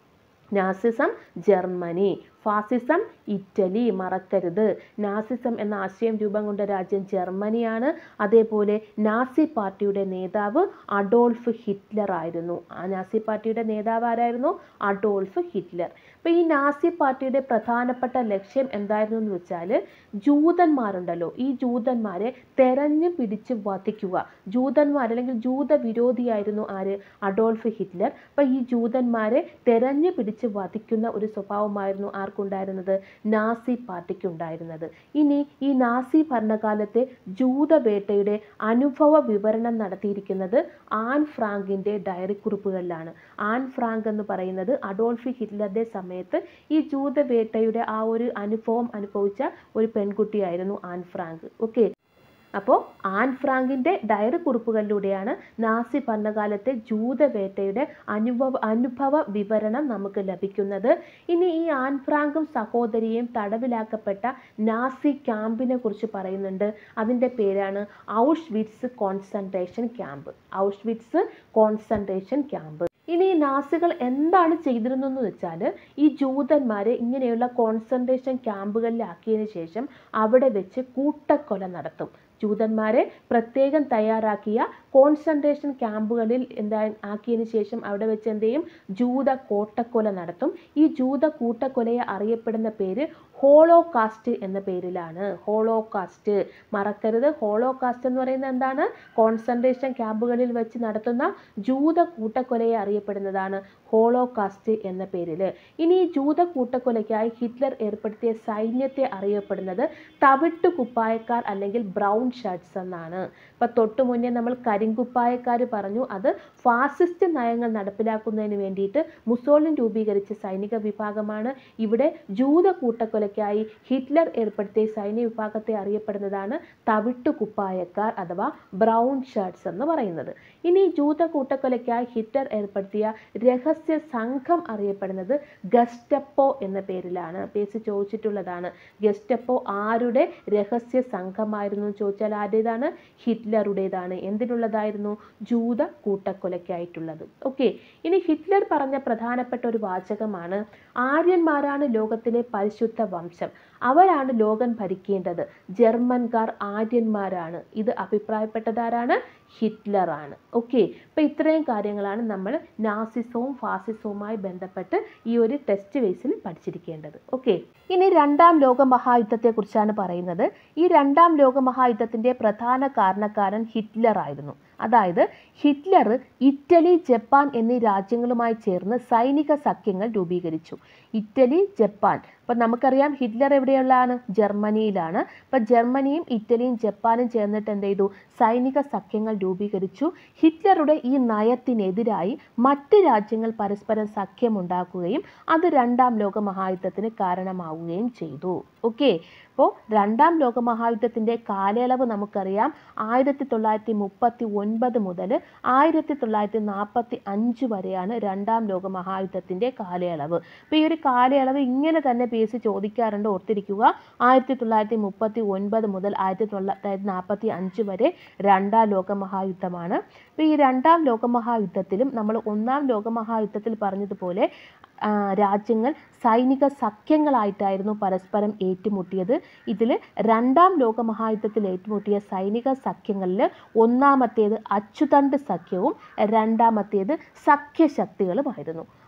നാസിസം ജർമ്മനി ഫാസിസം ഇറ്റലി മറക്കരുത് നാസിസം എന്ന ആശയം രൂപം കൊണ്ട രാജ്യം ജർമ്മനിയാണ് അതേപോലെ നാസി പാർട്ടിയുടെ നേതാവ് അഡോൾഫ് ഹിറ്റ്ലർ ആയിരുന്നു ആ നാസി പാർട്ടിയുടെ നേതാവ് ആരായിരുന്നു അഡോൾഫ് ഹിറ്റ്ലർ അപ്പോൾ ഈ നാസി പാർട്ടിയുടെ പ്രധാനപ്പെട്ട ലക്ഷ്യം എന്തായിരുന്നു എന്ന് വെച്ചാൽ ജൂതന്മാരുണ്ടല്ലോ ഈ ജൂതന്മാരെ തെരഞ്ഞു പിടിച്ച് വധിക്കുക ജൂതന്മാർ അല്ലെങ്കിൽ ജൂത വിരോധിയായിരുന്നു ആര് അഡോൾഫ് ഹിറ്റ്ലർ അപ്പോൾ ഈ ജൂതന്മാരെ തെരഞ്ഞു പിടിച്ച് വധിക്കുന്ന ഒരു സ്വഭാവമായിരുന്നു ആർക്കുണ്ടായിരുന്നത് നാസി പാർട്ടിക്ക് ഉണ്ടായിരുന്നത് ഇനി ഈ നാസി ഭരണകാലത്തെ ജൂതവേട്ടയുടെ അനുഭവ വിവരണം നടത്തിയിരിക്കുന്നത് ആൻ ഫ്രാങ്കിൻ്റെ ഡയറി കുറിപ്പുകളിലാണ് ആൻ ഫ്രാങ്ക് എന്ന് പറയുന്നത് അഡോൾഫ് ഹിറ്റ്ലറുടെ സമയത്ത് ഈ ജൂതവേട്ടയുടെ ആ ഒരു അനുഭവം അനുഭവിച്ച ഒരു പെൺകുട്ടിയായിരുന്നു ആൻ ഫ്രാങ്ക് ഓക്കെ അപ്പോൾ ആൻ ഫ്രാങ്കിൻ്റെ ഡയറി കുറിപ്പുകളിലൂടെയാണ് നാസി ഭരണകാലത്തെ ജൂതവേട്ടയുടെ അനുഭവ അനുഭവ വിവരണം നമുക്ക് ലഭിക്കുന്നത് ഇനി ഈ ആൻ ഫ്രാങ്കും സഹോദരിയും തടവിലാക്കപ്പെട്ട നാസി ക്യാമ്പിനെ കുറിച്ച് പറയുന്നുണ്ട് അതിൻ്റെ പേരാണ് Auschwitz concentration camp Auschwitz concentration camp ഇനി ഈ നാസികൾ എന്താണ് ചെയ്തിരുന്നെന്ന് വെച്ചാൽ ഈ ജൂതന്മാരെ ഇങ്ങനെയുള്ള കോൺസെൻട്രേഷൻ ക്യാമ്പുകളിലാക്കിയതിന് ശേഷം അവിടെ വെച്ച് കൂട്ടക്കൊല നടത്തും ജൂതന്മാരെ പ്രത്യേകം തയ്യാറാക്കിയ കോൺസെൻട്രേഷൻ ക്യാമ്പുകളിൽ എന്താ ആക്കിയതിന് ശേഷം അവിടെ വെച്ച് എന്ത് ചെയ്യും ജൂത കോട്ടക്കൊല നടത്തും ഈ ജൂത കൂട്ടക്കൊലയെ അറിയപ്പെടുന്ന പേര് ഹോളോകാസ്റ്റ് എന്ന പേരിലാണ് ഹോളോകാസ്റ്റ് മറക്കരുത് ഹോളോകാസ്റ്റ് എന്ന് പറയുന്നത് എന്താണ് കോൺസെൻട്രേഷൻ ക്യാമ്പുകളിൽ വെച്ച് നടത്തുന്ന ജൂത കൂട്ടക്കൊലയെ അറിയപ്പെടുന്നതാണ് ഹോളോകാസ്റ്റ് എന്ന പേരിൽ ഇനി ഈ ജൂത കൂട്ടക്കൊലയ്ക്കായി ഹിറ്റ്ലർ ഏർപ്പെടുത്തിയ സൈന്യത്തെ അറിയപ്പെടുന്നത് തവിട്ടു കുപ്പായക്കാർ അല്ലെങ്കിൽ ബ്രൗൺ ഷർട്ട്സ് എന്നാണ് ഇപ്പം തൊട്ടു മുന്നേ നമ്മൾ കരിങ്കുപ്പായക്കാർ പറഞ്ഞു അത് ഫാസിസ്റ്റ് നയങ്ങൾ നടപ്പിലാക്കുന്നതിന് വേണ്ടിയിട്ട് മുസോളിൻ രൂപീകരിച്ച സൈനിക വിഭാഗമാണ് ഇവിടെ ജൂത കൂട്ടക്കൊലയ്ക്കായി ഹിറ്റ്ലർ ഏർപ്പെടുത്തിയ സൈന്യ വിഭാഗത്തെ അറിയപ്പെടുന്നതാണ് തവിട്ടു കുപ്പായക്കാർ അഥവാ ബ്രൗൺ ഷർട്ട്സ് എന്ന് പറയുന്നത് ഇനി ജൂത കൂട്ടക്കൊലയ്ക്കായി ഹിറ്റ്ലർ ഏർപ്പെടുത്തിയ രഹസ്യ സംഘം അറിയപ്പെടുന്നത് ഗസ്റ്റപ്പോ എന്ന പേരിലാണ് പേസ് ചോദിച്ചിട്ടുള്ളതാണ് ഗസ്റ്റപ്പോ ആരുടെ രഹസ്യ സംഘമായിരുന്നു എന്ന് ചോദിച്ചാൽ ആരുടേതാണ് ഹിറ്റ്ലറുടേതാണ് എന്തിനുള്ളതായിരുന്നു ജൂത കൂട്ടക്കൊലയ്ക്കായിട്ടുള്ളത് ഓക്കെ ഇനി ഹിറ്റ്ലർ പറഞ്ഞ പ്രധാനപ്പെട്ട ഒരു വാചകമാണ് ആര്യന്മാരാണ് ലോകത്തിലെ പരിശുദ്ധ വംശം അവരാണ് ലോകം ഭരിക്കേണ്ടത് ജർമ്മൻകാർ ആര്യന്മാരാണ് ഇത് അഭിപ്രായപ്പെട്ടതാരാണ് ഹിറ്റ്ലറാണ് ഓക്കെ അപ്പോൾ ഇത്രയും കാര്യങ്ങളാണ് നമ്മൾ നാസിസവും ഫാസിസവുമായി ബന്ധപ്പെട്ട് ഈ ഒരു ടെസ്റ്റ് ബേസിൽ പഠിച്ചിരിക്കേണ്ടത് ഓക്കെ ഇനി രണ്ടാം ലോക മഹായുദ്ധത്തെക്കുറിച്ചാണ് പറയുന്നത് ഈ രണ്ടാം ലോക മഹായുദ്ധത്തിൻ്റെ പ്രധാന കാരണക്കാരൻ ഹിറ്റ്ലർ ആയിരുന്നു അതായത് ഹിറ്റ്ലർ ഇറ്റലി ജപ്പാൻ എന്നീ രാജ്യങ്ങളുമായി ചേർന്ന് സൈനിക സഖ്യങ്ങൾ രൂപീകരിച്ചു ഇറ്റലി ജപ്പാൻ അപ്പം നമുക്കറിയാം ഹിറ്റ്ലർ എവിടെയുള്ളതാണ് ജർമ്മനിയിലാണ് അപ്പം ജർമ്മനിയും ഇറ്റലിയും ജപ്പാനും ചേർന്നിട്ട് എന്ത് ചെയ്തു സൈനിക സഖ്യങ്ങൾ രൂപീകരിച്ചു ഹിറ്റ്ലറുടെ ഈ നയത്തിനെതിരായി മറ്റ് രാജ്യങ്ങൾ പരസ്പരം സഖ്യമുണ്ടാക്കുകയും അത് രണ്ടാം ലോക മഹായുദ്ധത്തിന് കാരണമാവുകയും ചെയ്തു ഓക്കെ അപ്പോൾ രണ്ടാം ലോക മഹായുദ്ധത്തിൻ്റെ കാലയളവ് നമുക്കറിയാം ആയിരത്തി തൊള്ളായിരത്തി മുപ്പത്തി ഒൻപത് മുതൽ ആയിരത്തി തൊള്ളായിരത്തി നാൽപ്പത്തി അഞ്ച് വരെയാണ് രണ്ടാം ലോക മഹായുദ്ധത്തിൻ്റെ കാലയളവ് അപ്പോൾ ഈ ഒരു കാലയളവ് ഇങ്ങനെ തന്നെ പി എസ് സി ചോദിക്കാറുണ്ട് ഓർത്തിരിക്കുക ആയിരത്തി തൊള്ളായിരത്തി മുപ്പത്തി ഒൻപത് മുതൽ ആയിരത്തി തൊള്ളായിരത്തി നാൽപ്പത്തി അഞ്ച് വരെ രണ്ടാം ലോക മഹായുദ്ധമാണ് അപ്പോൾ ഈ രണ്ടാം ലോക മഹായുദ്ധത്തിലും നമ്മൾ ഒന്നാം ലോക മഹായുദ്ധത്തിൽ പറഞ്ഞതുപോലെ ആ, രാജ്യങ്ങൾ സൈനിക സഖ്യങ്ങളായിട്ടായിരുന്നു പരസ്പരം ഏറ്റുമുട്ടിയത് ഇതിൽ രണ്ടാം ലോക മഹായുദ്ധത്തിൽ ഏറ്റുമുട്ടിയ സൈനിക സഖ്യങ്ങളിൽ ഒന്നാമത്തേത് അച്ചുതണ്ട് സഖ്യവും രണ്ടാമത്തേത് സഖ്യശക്തികളുമായിരുന്നു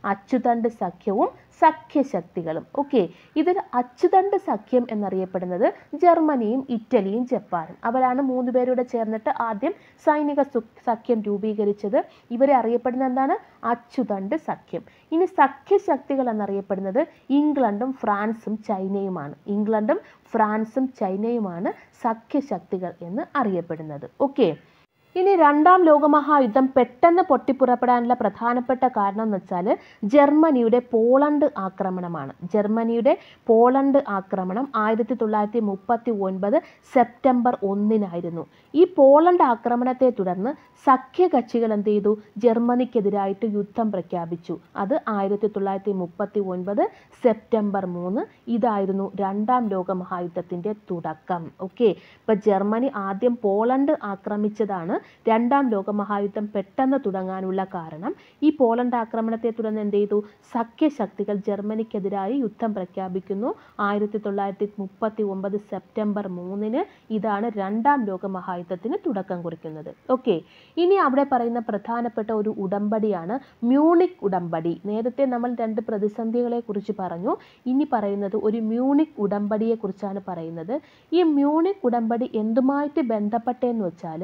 അച്ചുതണ്ട് സഖ്യവും സഖ്യശക്തികളും ഓക്കെ ഇതിൽ അച്ചുതണ്ട് സഖ്യം എന്നറിയപ്പെടുന്നത് ജർമ്മനിയും ഇറ്റലിയും ജപ്പാനും അവരാണ് മൂന്ന് പേരുടെ ചേർന്നിട്ട് ആദ്യം സൈനിക സു- സഖ്യം രൂപീകരിച്ചത് ഇവരെ അറിയപ്പെടുന്ന എന്താണ് അച്ചുതണ്ട് സഖ്യം ഇനി സഖ്യശക്തികൾ എന്നറിയപ്പെടുന്നത് ഇംഗ്ലണ്ടും ഫ്രാൻസും ചൈനയുമാണ് ഇംഗ്ലണ്ടും ഫ്രാൻസും ചൈനയുമാണ് സഖ്യശക്തികൾ എന്ന് അറിയപ്പെടുന്നത് ഓക്കെ ഇനി രണ്ടാം ലോകമഹായുദ്ധം പെട്ടെന്ന് പൊട്ടിപ്പുറപ്പെടാനുള്ള പ്രധാനപ്പെട്ട കാരണം എന്ന് വെച്ചാൽ ജർമ്മനിയുടെ പോളണ്ട് ആക്രമണമാണ് ജർമ്മനിയുടെ പോളണ്ട് ആക്രമണം ആയിരത്തി തൊള്ളായിരത്തി മുപ്പത്തി ഒൻപത് സെപ്റ്റംബർ ഒന്നിനായിരുന്നു ഈ പോളണ്ട് ആക്രമണത്തെ തുടർന്ന് സഖ്യകക്ഷികൾ എന്ത് ചെയ്തു ജർമ്മനിക്കെതിരായിട്ട് യുദ്ധം പ്രഖ്യാപിച്ചു അത് ആയിരത്തി തൊള്ളായിരത്തി മുപ്പത്തി ഒൻപത് സെപ്റ്റംബർ മൂന്ന് ഇതായിരുന്നു രണ്ടാം ലോകമഹായുദ്ധത്തിൻ്റെ തുടക്കം ഓക്കെ ഇപ്പം ജർമ്മനി ആദ്യം പോളണ്ട് ആക്രമിച്ചതാണ് രണ്ടാം ലോകമഹായുദ്ധം പെട്ടെന്ന് തുടങ്ങാനുള്ള കാരണം ഈ പോളണ്ട് ആക്രമണത്തെ തുടർന്ന് എന്ത് ചെയ്തു സഖ്യശക്തികൾ ജർമ്മനിക്കെതിരായി യുദ്ധം പ്രഖ്യാപിക്കുന്നു ആയിരത്തി തൊള്ളായിരത്തി മുപ്പത്തി ഒമ്പത് സെപ്റ്റംബർ മൂന്നിന് ഇതാണ് രണ്ടാം ലോകമഹായുദ്ധത്തിന് തുടക്കം കുറിക്കുന്നത് ഓക്കെ ഇനി അവിടെ പറയുന്ന പ്രധാനപ്പെട്ട ഒരു ഉടമ്പടിയാണ് മ്യൂണിക് ഉടമ്പടി നേരത്തെ നമ്മൾ രണ്ട് പ്രതിസന്ധികളെ കുറിച്ച് പറഞ്ഞു ഇനി പറയുന്നത് ഒരു മ്യൂണിക് ഉടമ്പടിയെ കുറിച്ചാണ് പറയുന്നത് ഈ മ്യൂണിക് ഉടമ്പടി എന്തുമായിട്ട് ബന്ധപ്പെട്ടെന്ന് വെച്ചാൽ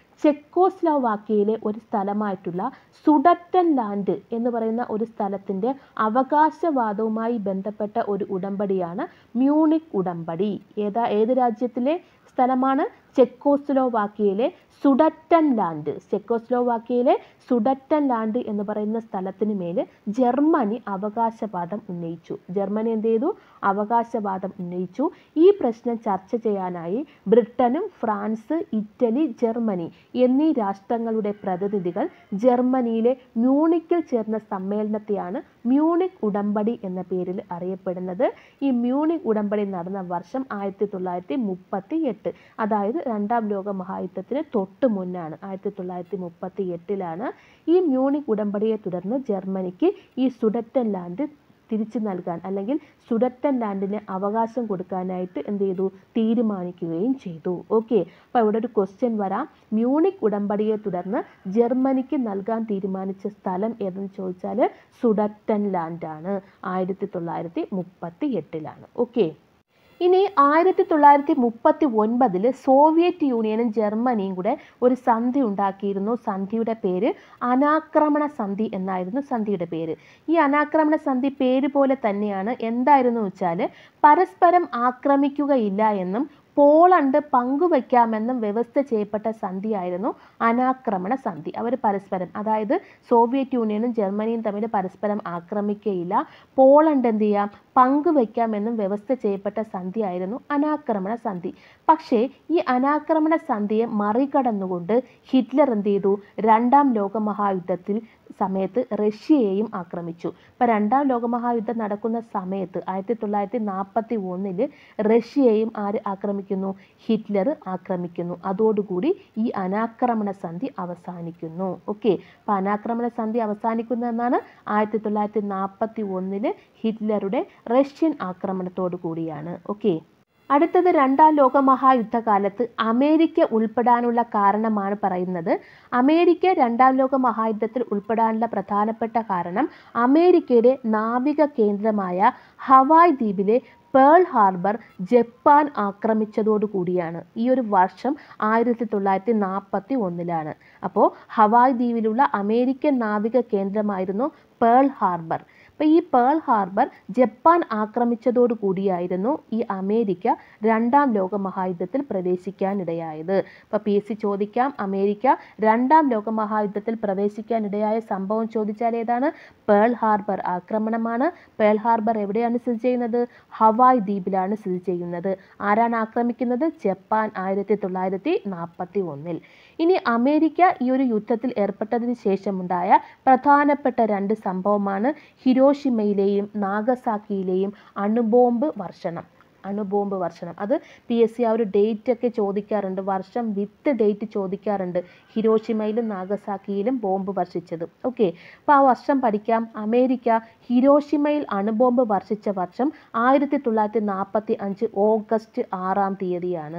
ചെക്കോസ്ലോവാക്യയിലെ ഒരു സ്ഥലമായിട്ടുള്ള സുഡറ്റൻ ലാൻഡ് എന്ന് പറയുന്ന ഒരു സ്ഥലത്തിൻ്റെ അവകാശവാദവുമായി ബന്ധപ്പെട്ട ഒരു ഉടമ്പടിയാണ് മ്യൂണിക് ഉടമ്പടി ഏതാ ഏത് രാജ്യത്തിലെ സ്ഥലമാണ് ചെക്കോസ്ലോവാക്യയിലെ സുഡറ്റൻ ലാൻഡ് ചെക്കോസ്ലോവാക്യയിലെ സുഡറ്റൻ ലാൻഡ് എന്ന് പറയുന്ന സ്ഥലത്തിന് മേൽ ജർമ്മനി അവകാശവാദം ഉന്നയിച്ചു ജർമ്മനി എന്ത് ചെയ്തു അവകാശവാദം ഉന്നയിച്ചു ഈ പ്രശ്നം ചർച്ച ചെയ്യാനായി ബ്രിട്ടനും ഫ്രാൻസ് ഇറ്റലി ജർമ്മനി എന്നീ രാഷ്ട്രങ്ങളുടെ പ്രതിനിധികൾ ജർമ്മനിയിലെ മ്യൂണിക്കിൽ ചേർന്ന സമ്മേളനത്തെയാണ് മ്യൂണിക് ഉടമ്പടി എന്ന പേരിൽ അറിയപ്പെടുന്നത് ഈ മ്യൂണിക് ഉടമ്പടി നടന്ന വർഷം ആയിരത്തി തൊള്ളായിരത്തി മുപ്പത്തി എട്ട് അതായത് രണ്ടാം ലോക മഹായുദ്ധത്തിന് തൊട്ട് മുന്നാണ് ആയിരത്തി തൊള്ളായിരത്തി മുപ്പത്തി എട്ടിലാണ് ഈ മ്യൂണിക് ഉടമ്പടിയെ തുടർന്ന് ജർമ്മനിക്ക് ഈ സുഡറ്റൻ ലാൻഡ് തിരിച്ചു നൽകാൻ അല്ലെങ്കിൽ സുഡറ്റൻ ലാൻഡിന് അവകാശം കൊടുക്കാനായിട്ട് എന്ത് ചെയ്തു തീരുമാനിക്കുകയും ചെയ്തു ഓക്കെ അപ്പോൾ ഇവിടെ ഒരു ക്വസ്റ്റ്യൻ വരാം മ്യൂണിക് ഉടമ്പടിയെ തുടർന്ന് ജർമ്മനിക്ക് നൽകാൻ തീരുമാനിച്ച സ്ഥലം ഏതെന്ന് ചോദിച്ചാൽ സുഡറ്റൻ ലാൻഡാണ് ആയിരത്തി തൊള്ളായിരത്തി മുപ്പത്തി എട്ടിലാണ് ഓക്കെ ഇനി ആയിരത്തി തൊള്ളായിരത്തി മുപ്പത്തി ഒൻപതിൽ സോവിയറ്റ് യൂണിയനും ജർമ്മനിയും കൂടെ ഒരു സന്ധി ഉണ്ടാക്കിയിരുന്നു സന്ധിയുടെ പേര് അനാക്രമണ സന്ധി എന്നായിരുന്നു സന്ധിയുടെ പേര് ഈ അനാക്രമണ സന്ധി പേര് പോലെ തന്നെയാണ് എന്തായിരുന്നു വെച്ചാൽ പരസ്പരം ആക്രമിക്കുകയില്ല എന്നും പോളണ്ട് പങ്കുവയ്ക്കാമെന്നും വ്യവസ്ഥ ചെയ്യപ്പെട്ട സന്ധിയായിരുന്നു അനാക്രമണ സന്ധി അവർ പരസ്പരം അതായത് സോവിയറ്റ് യൂണിയനും ജർമ്മനിയും തമ്മിൽ പരസ്പരം ആക്രമിക്കുകയില്ല പോളണ്ട് എന്ത് ചെയ്യാം പങ്കുവയ്ക്കാമെന്നും വ്യവസ്ഥ ചെയ്യപ്പെട്ട സന്ധിയായിരുന്നു അനാക്രമണ സന്ധി പക്ഷേ ഈ അനാക്രമണ സന്ധിയെ മറികടന്നുകൊണ്ട് ഹിറ്റ്ലർ എന്ത് ചെയ്തു രണ്ടാം ലോകമഹായുദ്ധത്തിൽ സമയത്ത് റഷ്യയെയും ആക്രമിച്ചു ഇപ്പം രണ്ടാം ലോകമഹായുദ്ധം നടക്കുന്ന സമയത്ത് ആയിരത്തി തൊള്ളായിരത്തി നാൽപ്പത്തി ഒന്നില് റഷ്യയെയും ആര് ആക്രമിക്കുന്നു ഹിറ്റ്ലർ ആക്രമിക്കുന്നു അതോടുകൂടി ഈ അനാക്രമണ സന്ധി അവസാനിക്കുന്നു ഓക്കെ അപ്പം അനാക്രമണ സന്ധി അവസാനിക്കുന്നു എന്നാണ് ആയിരത്തി തൊള്ളായിരത്തി നാൽപ്പത്തി ഒന്നില് ഹിറ്റ്ലറുടെ റഷ്യൻ ആക്രമണത്തോടു കൂടിയാണ് ഓക്കെ അടുത്തത് രണ്ടാം ലോക മഹായുദ്ധകാലത്ത് അമേരിക്ക ഉൾപ്പെടാനുള്ള കാരണമാണ് പറയുന്നത് അമേരിക്ക രണ്ടാം ലോക മഹായുദ്ധത്തിൽ ഉൾപ്പെടാനുള്ള പ്രധാനപ്പെട്ട കാരണം അമേരിക്കയുടെ നാവിക കേന്ദ്രമായ ഹവായ് ദ്വീപിലെ പേൾ ഹാർബർ ജപ്പാൻ ആക്രമിച്ചതോടു കൂടിയാണ് ഈ ഒരു വർഷം ആയിരത്തി തൊള്ളായിരത്തി നാൽപ്പത്തി ഒന്നിലാണ് അപ്പോൾ ഹവായ് ദ്വീപിലുള്ള അമേരിക്കൻ നാവിക കേന്ദ്രമായിരുന്നു പേൾ ഹാർബർ അപ്പോൾ ഈ പേൾ ഹാർബർ ജപ്പാൻ ആക്രമിച്ചതോടു കൂടിയായിരുന്നു ഈ അമേരിക്ക രണ്ടാം ലോക മഹായുദ്ധത്തിൽ പ്രവേശിക്കാനിടയായത് അപ്പോൾ പി എസ് സി ചോദിക്കാം അമേരിക്ക രണ്ടാം ലോക മഹായുദ്ധത്തിൽ പ്രവേശിക്കാനിടയായ സംഭവം ചോദിച്ചാൽ ഏതാണ് പേൾ ഹാർബർ ആക്രമണമാണ് പേൾ ഹാർബർ എവിടെയാണ് സ്ഥിതി ചെയ്യുന്നത് ഹവായ് ദ്വീപിലാണ് സ്ഥിതി ചെയ്യുന്നത് ആരാണ് ആക്രമിക്കുന്നത് ജപ്പാൻ ആയിരത്തി തൊള്ളായിരത്തി നാൽപ്പത്തി ഒന്നിൽ ഇനി അമേരിക്ക ഈ ഒരു യുദ്ധത്തിൽ ഏർപ്പെട്ടതിന് ശേഷമുണ്ടായ പ്രധാനപ്പെട്ട രണ്ട് സംഭവമാണ് ഹിരോഷിമയിലെയും നാഗസാക്കിയിലെയും അണുബോംബ് വർഷണം അണുബോംബ് വർഷണം അത് പി എസ് സി ആ ഒരു ഡേറ്റ് ഒക്കെ ചോദിക്കാറുണ്ട് വർഷം വിത്ത് ഡേറ്റ് ചോദിക്കാറുണ്ട് ഹിരോഷിമയിലും നാഗസാക്കിയിലും ബോംബ് വർഷിച്ചത് ഓക്കെ അപ്പോൾ ആ വർഷം പഠിക്കാം അമേരിക്ക ഹിരോഷിമയിൽ അണുബോംബ് വർഷിച്ച വർഷം ആയിരത്തി തൊള്ളായിരത്തി നാൽപ്പത്തി അഞ്ച് ഓഗസ്റ്റ് ആറാം തീയതിയാണ്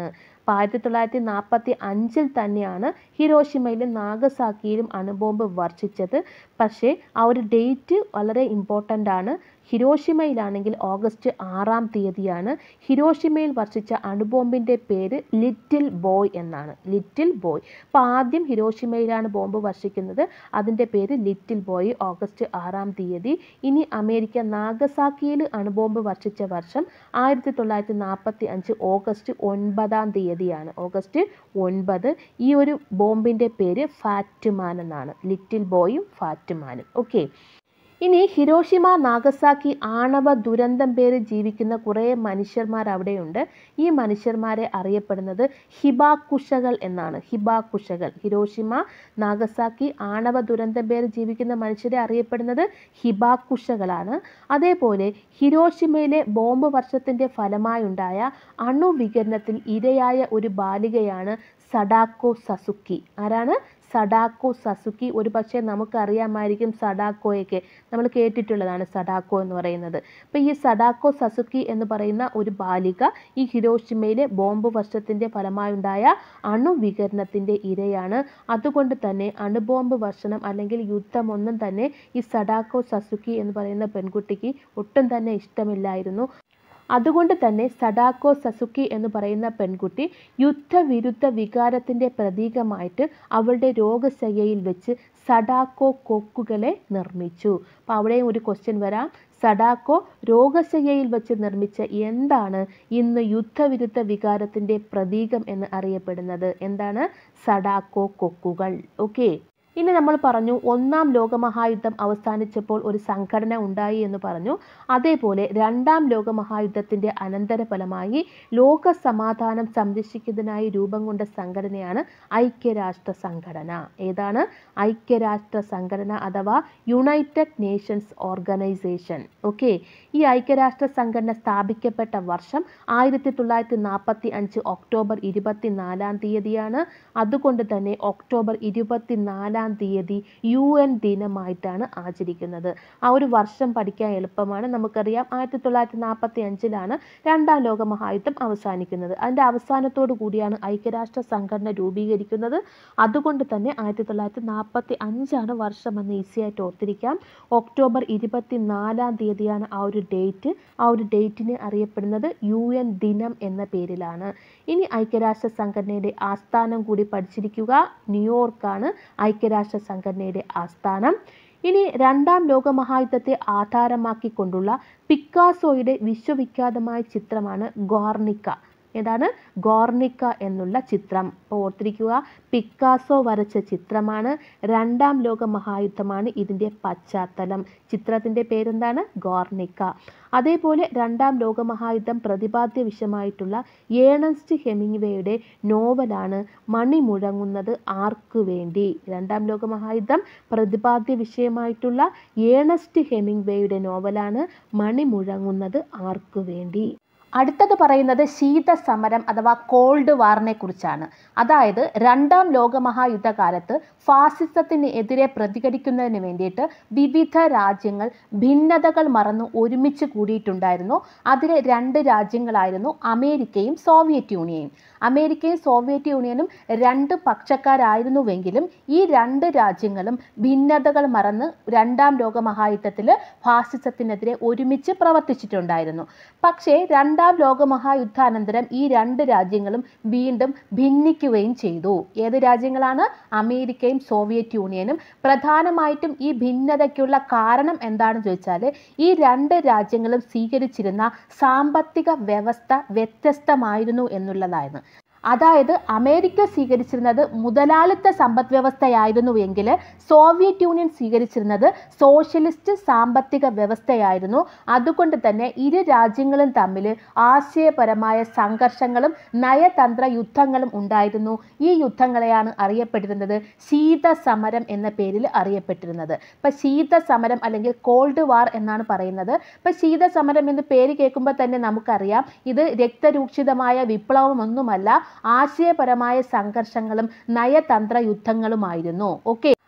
അപ്പോൾ ആയിരത്തി തൊള്ളായിരത്തി നാൽപ്പത്തി അഞ്ചിൽ തന്നെയാണ് ഹിരോഷിമയിലും നാഗസാക്കിയിലും അണുബോംബ് വർഷിച്ചത് പക്ഷേ ആ ഒരു ഡേറ്റ് വളരെ ഇമ്പോർട്ടൻ്റ് ആണ് ഹിരോഷിമയിലാണെങ്കിൽ ഓഗസ്റ്റ് ആറാം തീയതിയാണ് ഹിരോഷിമയിൽ വർഷിച്ച അണുബോംബിൻ്റെ പേര് ലിറ്റിൽ ബോയ് എന്നാണ് ലിറ്റിൽ ബോയ് അപ്പോൾ ആദ്യം ഹിരോഷിമയിലാണ് ബോംബ് വർഷിക്കുന്നത് അതിൻ്റെ പേര് ലിറ്റിൽ ബോയ് ഓഗസ്റ്റ് ആറാം തീയതി ഇനി അമേരിക്ക നാഗസാക്കിയിൽ അണുബോംബ് വർഷിച്ച വർഷം ആയിരത്തി തൊള്ളായിരത്തി നാൽപ്പത്തി അഞ്ച് ഓഗസ്റ്റ് ഒൻപതാം തീയതിയാണ് ഓഗസ്റ്റ് ഒൻപത് ഈ ഒരു ബോംബിൻ്റെ പേര് ഫാറ്റുമാൻ എന്നാണ് ലിറ്റിൽ ബോയും ഫാറ്റുമാനും ഓക്കെ ഇനി ഹിരോഷിമ നാഗസാക്കി ആണവ ദുരന്തം പേര് ജീവിക്കുന്ന കുറേ മനുഷ്യന്മാർ അവിടെയുണ്ട് ഈ മനുഷ്യന്മാരെ അറിയപ്പെടുന്നത് ഹിബാക്കുഷകൾ എന്നാണ് ഹിബാക്കുഷകൾ ഹിരോഷിമ നാഗസാക്കി ആണവ ദുരന്തം പേര് ജീവിക്കുന്ന മനുഷ്യരെ അറിയപ്പെടുന്നത് ഹിബാക്കുഷകളാണ് അതേപോലെ ഹിരോഷിമയിലെ ബോംബ് വർഷത്തിൻ്റെ ഫലമായുണ്ടായ അണുവികരണത്തിൽ ഇരയായ ഒരു ബാലികയാണ് സഡാക്കോ സസുക്കി ആരാണ് സഡാക്കോ സസുക്കി ഒരു പക്ഷേ നമുക്കറിയാമായിരിക്കും സഡാക്കോയൊക്കെ നമ്മൾ കേട്ടിട്ടുള്ളതാണ് സഡാക്കോ എന്ന് പറയുന്നത് അപ്പോൾ ഈ സഡാക്കോ സസുക്കി എന്ന് പറയുന്ന ഒരു ബാലിക ഈ ഹിരോഷിമയിലെ ബോംബ് വർഷത്തിൻ്റെ ഫലമായുണ്ടായ അണുവികരണത്തിൻ്റെ ഇരയാണ് അതുകൊണ്ട് തന്നെ അണുബോംബ് വർഷണം അല്ലെങ്കിൽ യുദ്ധമൊന്നും തന്നെ ഈ സഡാക്കോ സസുക്കി എന്ന് പറയുന്ന പെൺകുട്ടിക്ക് ഒട്ടും തന്നെ ഇഷ്ടമില്ലായിരുന്നു അതുകൊണ്ട് തന്നെ സഡാക്കോ സസുക്കി എന്ന് പറയുന്ന പെൺകുട്ടി യുദ്ധവിരുദ്ധ വികാരത്തിൻ്റെ പ്രതീകമായിട്ട് അവളുടെ രോഗശയ്യയിൽ വെച്ച് സഡാക്കോ കൊക്കുകളെ നിർമ്മിച്ചു അപ്പോൾ അവിടെയും ഒരു ക്വസ്റ്റ്യൻ വരാം സഡാക്കോ രോഗശയ്യയിൽ വെച്ച് നിർമ്മിച്ച എന്താണ് ഇന്ന് യുദ്ധവിരുദ്ധ വികാരത്തിൻ്റെ പ്രതീകം എന്ന് അറിയപ്പെടുന്നത് എന്താണ് സഡാക്കോ കൊക്കുകൾ ഓക്കെ ഇനി നമ്മൾ പറഞ്ഞു ഒന്നാം ലോകമഹായുദ്ധം അവസാനിച്ചപ്പോൾ ഒരു സംഘടന ഉണ്ടായി എന്ന് പറഞ്ഞു അതേപോലെ രണ്ടാം ലോകമഹായുദ്ധത്തിൻ്റെ അനന്തരഫലമായി ലോക സമാധാനം സംരക്ഷിക്കുന്നതിനായി രൂപം കൊണ്ട സംഘടനയാണ് ഐക്യരാഷ്ട്ര സംഘടന ഏതാണ് ഐക്യരാഷ്ട്ര സംഘടന അഥവാ യുണൈറ്റഡ് നേഷൻസ് ഓർഗനൈസേഷൻ ഓക്കെ ഈ ഐക്യരാഷ്ട്ര സംഘടന സ്ഥാപിക്കപ്പെട്ട വർഷം ആയിരത്തി തൊള്ളായിരത്തി നാൽപ്പത്തി അഞ്ച് ഒക്ടോബർ ഇരുപത്തി നാലാം തീയതിയാണ് അതുകൊണ്ട് തന്നെ ഒക്ടോബർ ഇരുപത്തി നാലാം തീയതി യു എൻ ദിനമായിട്ടാണ് ആചരിക്കുന്നത് ആ ഒരു വർഷം പഠിക്കാൻ എളുപ്പമാണ് നമുക്കറിയാം ആയിരത്തി തൊള്ളായിരത്തി നാൽപ്പത്തി അഞ്ചിലാണ് രണ്ടാം ലോക മഹായുദ്ധം അവസാനിക്കുന്നത് അതിൻ്റെ അവസാനത്തോടു കൂടിയാണ് ഐക്യരാഷ്ട്ര സംഘടന രൂപീകരിക്കുന്നത് അതുകൊണ്ട് തന്നെ ആയിരത്തി തൊള്ളായിരത്തി നാൽപ്പത്തി അഞ്ചാണ് വർഷമെന്ന് ഈസി ആയിട്ട് ഓർത്തിരിക്കാം ഒക്ടോബർ ഇരുപത്തി നാലാം തീയതിയാണ് ആ ഒരു ഡേറ്റ് ആ ഒരു ഡേറ്റിനെ അറിയപ്പെടുന്നത് യു എൻ ദിനം എന്ന പേരിലാണ് ഇനി ഐക്യരാഷ്ട്ര സംഘടനയുടെ ആസ്ഥാനം കൂടി പഠിച്ചിരിക്കുക ന്യൂയോർക്കാണ് ഐക്യരാഷ്ട്ര സംഘടനയുടെ ആസ്ഥാനം ഇനി രണ്ടാം ലോകമഹായുദ്ധത്തെ ആധാരമാക്കിക്കൊണ്ടുള്ള പിക്കാസോയുടെ വിശ്വവിഖ്യാതമായ ചിത്രമാണ് ഗോർണിക്ക ഏതാണ് ഗോർണിക്ക എന്നുള്ള ചിത്രം അപ്പോൾ ഓർത്തിരിക്കുക പിക്കാസോ വരച്ച ചിത്രമാണ് രണ്ടാം ലോക മഹായുദ്ധമാണ് ഇതിൻ്റെ പശ്ചാത്തലം ചിത്രത്തിൻ്റെ പേരെന്താണ് ഗോർണിക്ക അതേപോലെ രണ്ടാം ലോക മഹായുദ്ധം പ്രതിപാദ്യ വിഷയമായിട്ടുള്ള ഏണസ്റ്റ് ഹെമിംഗ്വേയുടെ നോവലാണ് മണി മുഴങ്ങുന്നത് ആർക്കു വേണ്ടി രണ്ടാം ലോക മഹായുദ്ധം പ്രതിപാദ്യ വിഷയമായിട്ടുള്ള ഏണസ്റ്റ് ഹെമിംഗ്വേയുടെ നോവലാണ് മണി മുഴങ്ങുന്നത് ആർക്കു വേണ്ടി അടുത്തത് പറയുന്നത് ശീതസമരം അഥവാ കോൾഡ് വാറിനെ കുറിച്ചാണ് അതായത് രണ്ടാം ലോകമഹായുദ്ധകാലത്ത് ഫാസിസത്തിന് എതിരെ പ്രതികരിക്കുന്നതിന് വേണ്ടിയിട്ട് വിവിധ രാജ്യങ്ങൾ ഭിന്നതകൾ മറന്ന് ഒരുമിച്ച് കൂടിയിട്ടുണ്ടായിരുന്നു അതിൽ രണ്ട് രാജ്യങ്ങളായിരുന്നു അമേരിക്കയും സോവിയറ്റ് യൂണിയനും അമേരിക്കയും സോവിയറ്റ് യൂണിയനും രണ്ട് പക്ഷക്കാരായിരുന്നുവെങ്കിലും ഈ രണ്ട് രാജ്യങ്ങളും ഭിന്നതകൾ മറന്ന് രണ്ടാം ലോകമഹായുദ്ധത്തിൽ ഫാസിസത്തിനെതിരെ ഒരുമിച്ച് പ്രവർത്തിച്ചിട്ടുണ്ടായിരുന്നു പക്ഷേ രണ്ടാം ലോകമഹായുദ്ധാനന്തരം ഈ രണ്ട് രാജ്യങ്ങളും വീണ്ടും ഭിന്നിക്കുകയും ചെയ്തു ഏത് രാജ്യങ്ങളാണ് അമേരിക്കയും സോവിയറ്റ് യൂണിയനും പ്രധാനമായിട്ടും ഈ ഭിന്നതയ്ക്കുള്ള കാരണം എന്താണെന്ന് ചോദിച്ചാൽ ഈ രണ്ട് രാജ്യങ്ങളും സ്വീകരിച്ചിരുന്ന സാമ്പത്തിക വ്യവസ്ഥ വ്യത്യസ്തമായിരുന്നു എന്നുള്ളതായിരുന്നു അതായത് അമേരിക്ക സ്വീകരിച്ചിരുന്നത് മുതലാളിത്ത സമ്പദ് വ്യവസ്ഥയായിരുന്നുവെങ്കിൽ സോവിയറ്റ് യൂണിയൻ സ്വീകരിച്ചിരുന്നത് സോഷ്യലിസ്റ്റ് സാമ്പത്തിക വ്യവസ്ഥയായിരുന്നു അതുകൊണ്ട് തന്നെ ഇരു രാജ്യങ്ങളും തമ്മിൽ ആശയപരമായ സംഘർഷങ്ങളും നയതന്ത്ര യുദ്ധങ്ങളും ഉണ്ടായിരുന്നു ഈ യുദ്ധങ്ങളെയാണ് അറിയപ്പെട്ടിരുന്നത് ശീതസമരം എന്ന പേരിൽ അറിയപ്പെട്ടിരുന്നത് ഇപ്പം ശീതസമരം അല്ലെങ്കിൽ കോൾഡ് വാർ എന്നാണ് പറയുന്നത് ഇപ്പം ശീതസമരം എന്ന് പേര് കേൾക്കുമ്പോൾ തന്നെ നമുക്കറിയാം ഇത് രക്തരൂക്ഷിതമായ വിപ്ലവമൊന്നുമല്ല ആശയപരമായ സംഘർഷങ്ങളും നയതന്ത്ര യുദ്ധങ്ങളുമായിരുന്നു ഓക്കെ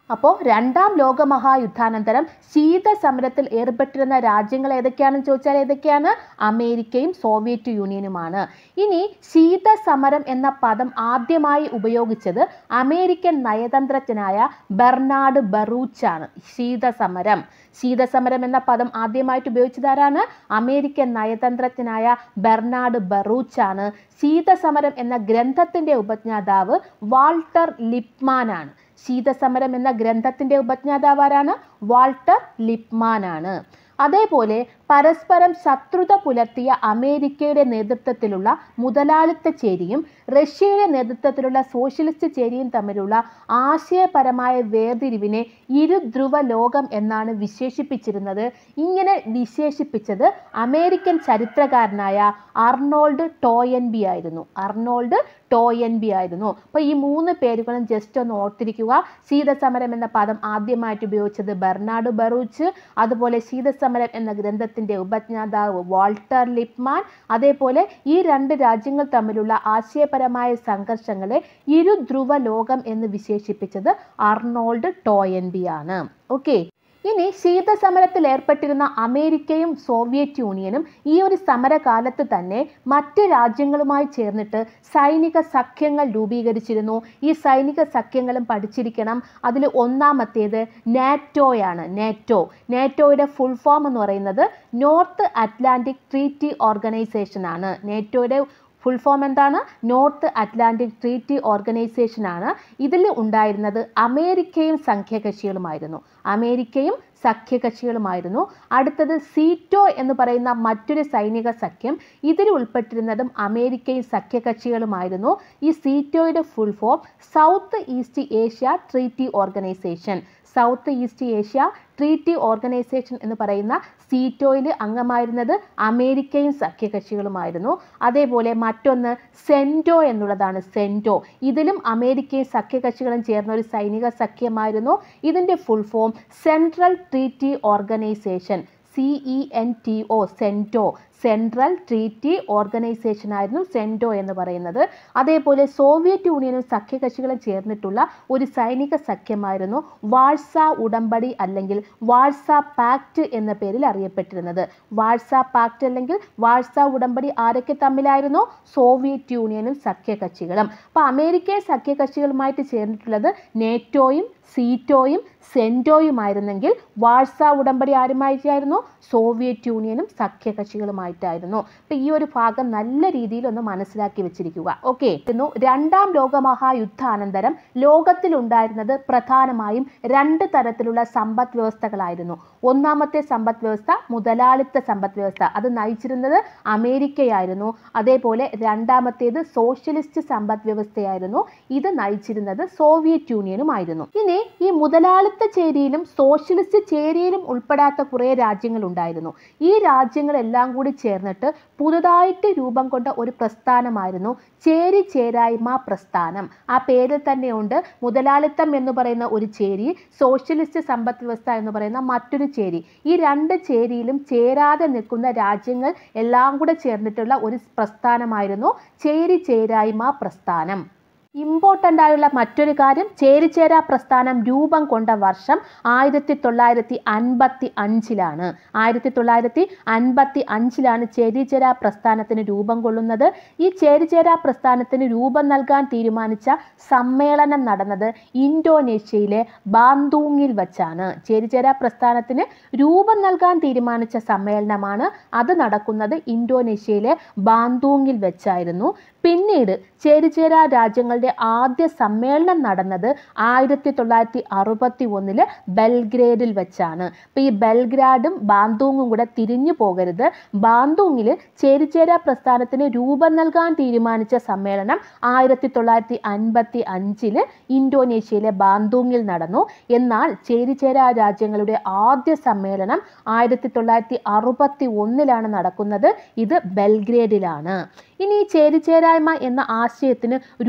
അപ്പോൾ രണ്ടാം ലോകമഹായുദ്ധാനന്തരം ശീത സമരത്തിൽ ഏർപ്പെട്ടിരുന്ന രാജ്യങ്ങൾ ഏതൊക്കെയാണെന്ന് ചോദിച്ചാൽ ഏതൊക്കെയാണ് അമേരിക്കയും സോവിയറ്റ് യൂണിയനുമാണ് ഇനി ശീത സമരം എന്ന പദം ആദ്യമായി ഉപയോഗിച്ചത് അമേരിക്കൻ നയതന്ത്രജ്ഞനായ ബെർണാഡ് ബറൂച്ചാണ് ശീതസമരം ശീതസമരം എന്ന പദം ആദ്യമായിട്ട് ഉപയോഗിച്ചത് ആരാണ് അമേരിക്കൻ നയതന്ത്രജ്ഞനായ ബെർണാഡ് ബറൂച്ചാണ് ശീതസമരം എന്ന ഗ്രന്ഥത്തിന്റെ ഉപജ്ഞാതാവ് വാൾട്ടർ ലിപ്മാൻ ആണ് ശീതസമരം എന്ന ഗ്രന്ഥത്തിന്റെ ഉപജ്ഞാതാവ് ആരാണ് വാൾട്ടർ ലിപ്മാൻ ആണ് അതേപോലെ പരസ്പരം ശത്രുത പുലർത്തിയ അമേരിക്കയുടെ നേതൃത്വത്തിലുള്ള മുതലാളിത്ത ചേരിയും റഷ്യയുടെ നേതൃത്വത്തിലുള്ള സോഷ്യലിസ്റ്റ് ചേരിയും തമ്മിലുള്ള ആശയപരമായ വേർതിരിവിനെ ഇരുധ്രുവ ലോകം എന്നാണ് വിശേഷിപ്പിച്ചിരുന്നത് ഇങ്ങനെ വിശേഷിപ്പിച്ചത് അമേരിക്കൻ ചരിത്രകാരനായ അർണോൾഡ് ടോയൻബി ആയിരുന്നു അർണോൾഡ് ടോയൻബി ആയിരുന്നു അപ്പോൾ ഈ മൂന്ന് പേരുകളും ജസ്റ്റ് ഒന്ന് ഓർത്തിരിക്കുക ശീതസമരം എന്ന പദം ആദ്യമായിട്ട് ഉപയോഗിച്ചത് ബെർണാഡ് ബറൂച്ച് അതുപോലെ ശീതസമരം എന്ന ഗ്രന്ഥത്തിന്റെ ഉപജ്ഞാതാവ് വാൾട്ടർ ലിപ്മാൻ അതേപോലെ ഈ രണ്ട് രാജ്യങ്ങൾ തമ്മിലുള്ള ആശയപരമായ സംഘർഷങ്ങളെ ഇരുധ്രുവ ലോകം എന്ന് വിശേഷിപ്പിച്ചത് അർണോൾഡ് ടോയൻബി ആണ് ഓക്കെ ഇനി ശീതസമരത്തിൽ ഏർപ്പെട്ടിരുന്ന അമേരിക്കയും സോവിയറ്റ് യൂണിയനും ഈ ഒരു സമരകാലത്ത് തന്നെ മറ്റ് രാജ്യങ്ങളുമായി ചേർന്നിട്ട് സൈനിക സഖ്യങ്ങൾ രൂപീകരിച്ചിരുന്നു ഈ സൈനിക സഖ്യങ്ങളും പഠിച്ചിരിക്കണം അതിൽ ഒന്നാമത്തേത് നാറ്റോയാണ് നാറ്റോ നാറ്റോയുടെ ഫുൾ ഫോം എന്ന് പറയുന്നത് നോർത്ത് അറ്റ്ലാന്റിക് ട്രീറ്റി ഓർഗനൈസേഷൻ ആണ് നാറ്റോയുടെ ഫുൾ ഫോം എന്താണ് നോർത്ത് അറ്റ്ലാന്റിക് ട്രീറ്റി ഓർഗനൈസേഷൻ ആണ് ഇതിൽ ഉണ്ടായിരുന്നത് അമേരിക്കയും സഖ്യകക്ഷികളുമായിരുന്നു അമേരിക്കയും സഖ്യകക്ഷികളുമായിരുന്നു അടുത്തത് സീറ്റോ എന്ന് പറയുന്ന മറ്റൊരു സൈനിക സഖ്യം ഇതിൽ ഉൾപ്പെട്ടിരുന്നതും അമേരിക്കയും സഖ്യകക്ഷികളുമായിരുന്നു ഈ സീറ്റോയുടെ full form South East Asia Treaty Organization South East Asia Treaty Organization എന്ന് പറയുന്ന സീറ്റോയിൽ അംഗമായിരുന്നത് അമേരിക്കയും സഖ്യകക്ഷികളുമായിരുന്നു അതേപോലെ മറ്റൊന്ന് സെൻറ്റോ എന്നുള്ളതാണ് സെൻറ്റോ ഇതിലും അമേരിക്കയും സഖ്യകക്ഷികളും ചേർന്ന ഒരു സൈനിക സഖ്യമായിരുന്നു ഇതിൻ്റെ full form Central Treaty Organization C E N T O CENTO Central Treaty Organization ആയിരുന്നു സെൻറ്റോ എന്ന് പറയുന്നത് അതേപോലെ സോവിയറ്റ് യൂണിയനും സഖ്യകക്ഷികളും ചേർന്നിട്ടുള്ള ഒരു സൈനിക സഖ്യമായിരുന്നു വാഴ്സ ഉടമ്പടി അല്ലെങ്കിൽ വാഴ്സ പാക്റ്റ് എന്ന പേരിൽ അറിയപ്പെട്ടിരുന്നത് വാഴ്സ പാക്റ്റ് അല്ലെങ്കിൽ വാഴ്സ ഉടമ്പടി ആരൊക്കെ തമ്മിലായിരുന്നു സോവിയറ്റ് യൂണിയനും സഖ്യകക്ഷികളും അപ്പോൾ അമേരിക്കൻ സഖ്യകക്ഷികളുമായിട്ട് ചേർന്നിട്ടുള്ളത് നേറ്റോയും സീറ്റോയും സെൻറ്റോയുമായിരുന്നെങ്കിൽ വാഴ്സ ഉടമ്പടി ആരുമായിട്ടായിരുന്നു സോവിയറ്റ് യൂണിയനും സഖ്യകക്ഷികളുമായിട്ടായിരുന്നു അപ്പോൾ ഈ ഒരു ഭാഗം നല്ല രീതിയിൽ ഒന്ന് മനസ്സിലാക്കി വെച്ചിരിക്കുക ഓക്കെ രണ്ടാം ലോകമഹായുദ്ധാനന്തരം ലോകത്തിലുണ്ടായിരുന്നത് പ്രധാനമായും രണ്ട് തരത്തിലുള്ള സമ്പദ് വ്യവസ്ഥകളായിരുന്നു ഒന്നാമത്തെ സമ്പദ് വ്യവസ്ഥ മുതലാളിത്ത സമ്പദ് വ്യവസ്ഥ അത് നയിച്ചിരുന്നത് അമേരിക്കയായിരുന്നു അതേപോലെ രണ്ടാമത്തേത് സോഷ്യലിസ്റ്റ് സമ്പദ് വ്യവസ്ഥയായിരുന്നു ഇത് നയിച്ചിരുന്നത് സോവിയറ്റ് യൂണിയനുമായിരുന്നു ഇനി ഈ മുതലാളിത്ത ചേരിയിലും സോഷ്യലിസ്റ്റ് ചേരിയിലും ഉൾപ്പെടാത്ത കുറേ രാജ്യങ്ങൾ ഉണ്ടായിരുന്നു ഈ രാജ്യങ്ങളെല്ലാം കൂടി ചേർന്നിട്ട് പുതുതായിട്ട് രൂപം കൊണ്ട ഒരു പ്രസ്ഥാനമായിരുന്നു ചേരി ചേരായ്മ പ്രസ്ഥാനം ആ പേരിൽ തന്നെയുണ്ട് മുതലാളിത്തം എന്ന് പറയുന്ന ഒരു ചേരി സോഷ്യലിസ്റ്റ് സമ്പദ് വ്യവസ്ഥ എന്ന് പറയുന്ന മറ്റൊരു ചേരി ഈ രണ്ട് ചേരിയിലും ചേരാതെ നിൽക്കുന്ന രാജ്യങ്ങൾ എല്ലാം കൂടെ ചേർന്നിട്ടുള്ള ഒരു പ്രസ്ഥാനമായിരുന്നു ചേരി ചേരായ്മ പ്രസ്ഥാനം ഇമ്പോർട്ടൻ്റ് ആയുള്ള മറ്റൊരു കാര്യം ചേരിചേരാ പ്രസ്ഥാനം രൂപം കൊണ്ട വർഷം ആയിരത്തി തൊള്ളായിരത്തി അൻപത്തി അഞ്ചിലാണ് ആയിരത്തി തൊള്ളായിരത്തി അൻപത്തി അഞ്ചിലാണ് ചേരിചേരാ പ്രസ്ഥാനത്തിന് രൂപം കൊള്ളുന്നത് ഈ ചേരിചേരാ പ്രസ്ഥാനത്തിന് രൂപം നൽകാൻ തീരുമാനിച്ച സമ്മേളനം നടന്നത് ഇന്തോനേഷ്യയിലെ ബാന്തൂങ്ങിൽ വച്ചാണ് ചേരിചേരാ പ്രസ്ഥാനത്തിന് രൂപം നൽകാൻ തീരുമാനിച്ച സമ്മേളനമാണ് അത് നടക്കുന്നത് ഇന്തോനേഷ്യയിലെ ബാന്തൂങ്ങിൽ വെച്ചായിരുന്നു പിന്നീട് ചേരിചേരാ രാജ്യങ്ങളുടെ ആദ്യ സമ്മേളനം നടന്നത് ആയിരത്തി തൊള്ളായിരത്തി അറുപത്തി ഒന്നില് ബെൽഗ്രേഡിൽ വെച്ചാണ് അപ്പോൾ ഈ ബെൽഗ്രാഡും ബാന്തൂങ്ങും കൂടെ തിരിഞ്ഞു പോകരുത് ബാന്തൂങ്ങിൽ ചേരിചേരാ പ്രസ്ഥാനത്തിന് രൂപം നൽകാൻ തീരുമാനിച്ച സമ്മേളനം ആയിരത്തി തൊള്ളായിരത്തി അൻപത്തി അഞ്ചില് ഇന്തോനേഷ്യയിലെ ബാന്തൂങ്ങിൽ നടന്നു എന്നാൽ ചേരിചേരാ രാജ്യങ്ങളുടെ ആദ്യ സമ്മേളനം ആയിരത്തി തൊള്ളായിരത്തി അറുപത്തി ഒന്നിലാണ് നടക്കുന്നത് ഇത് ബെൽഗ്രേഡിലാണ് ഇനി ഈ ചേരിചേരായ്മ എന്ന ആശയത്തിന് രൂപം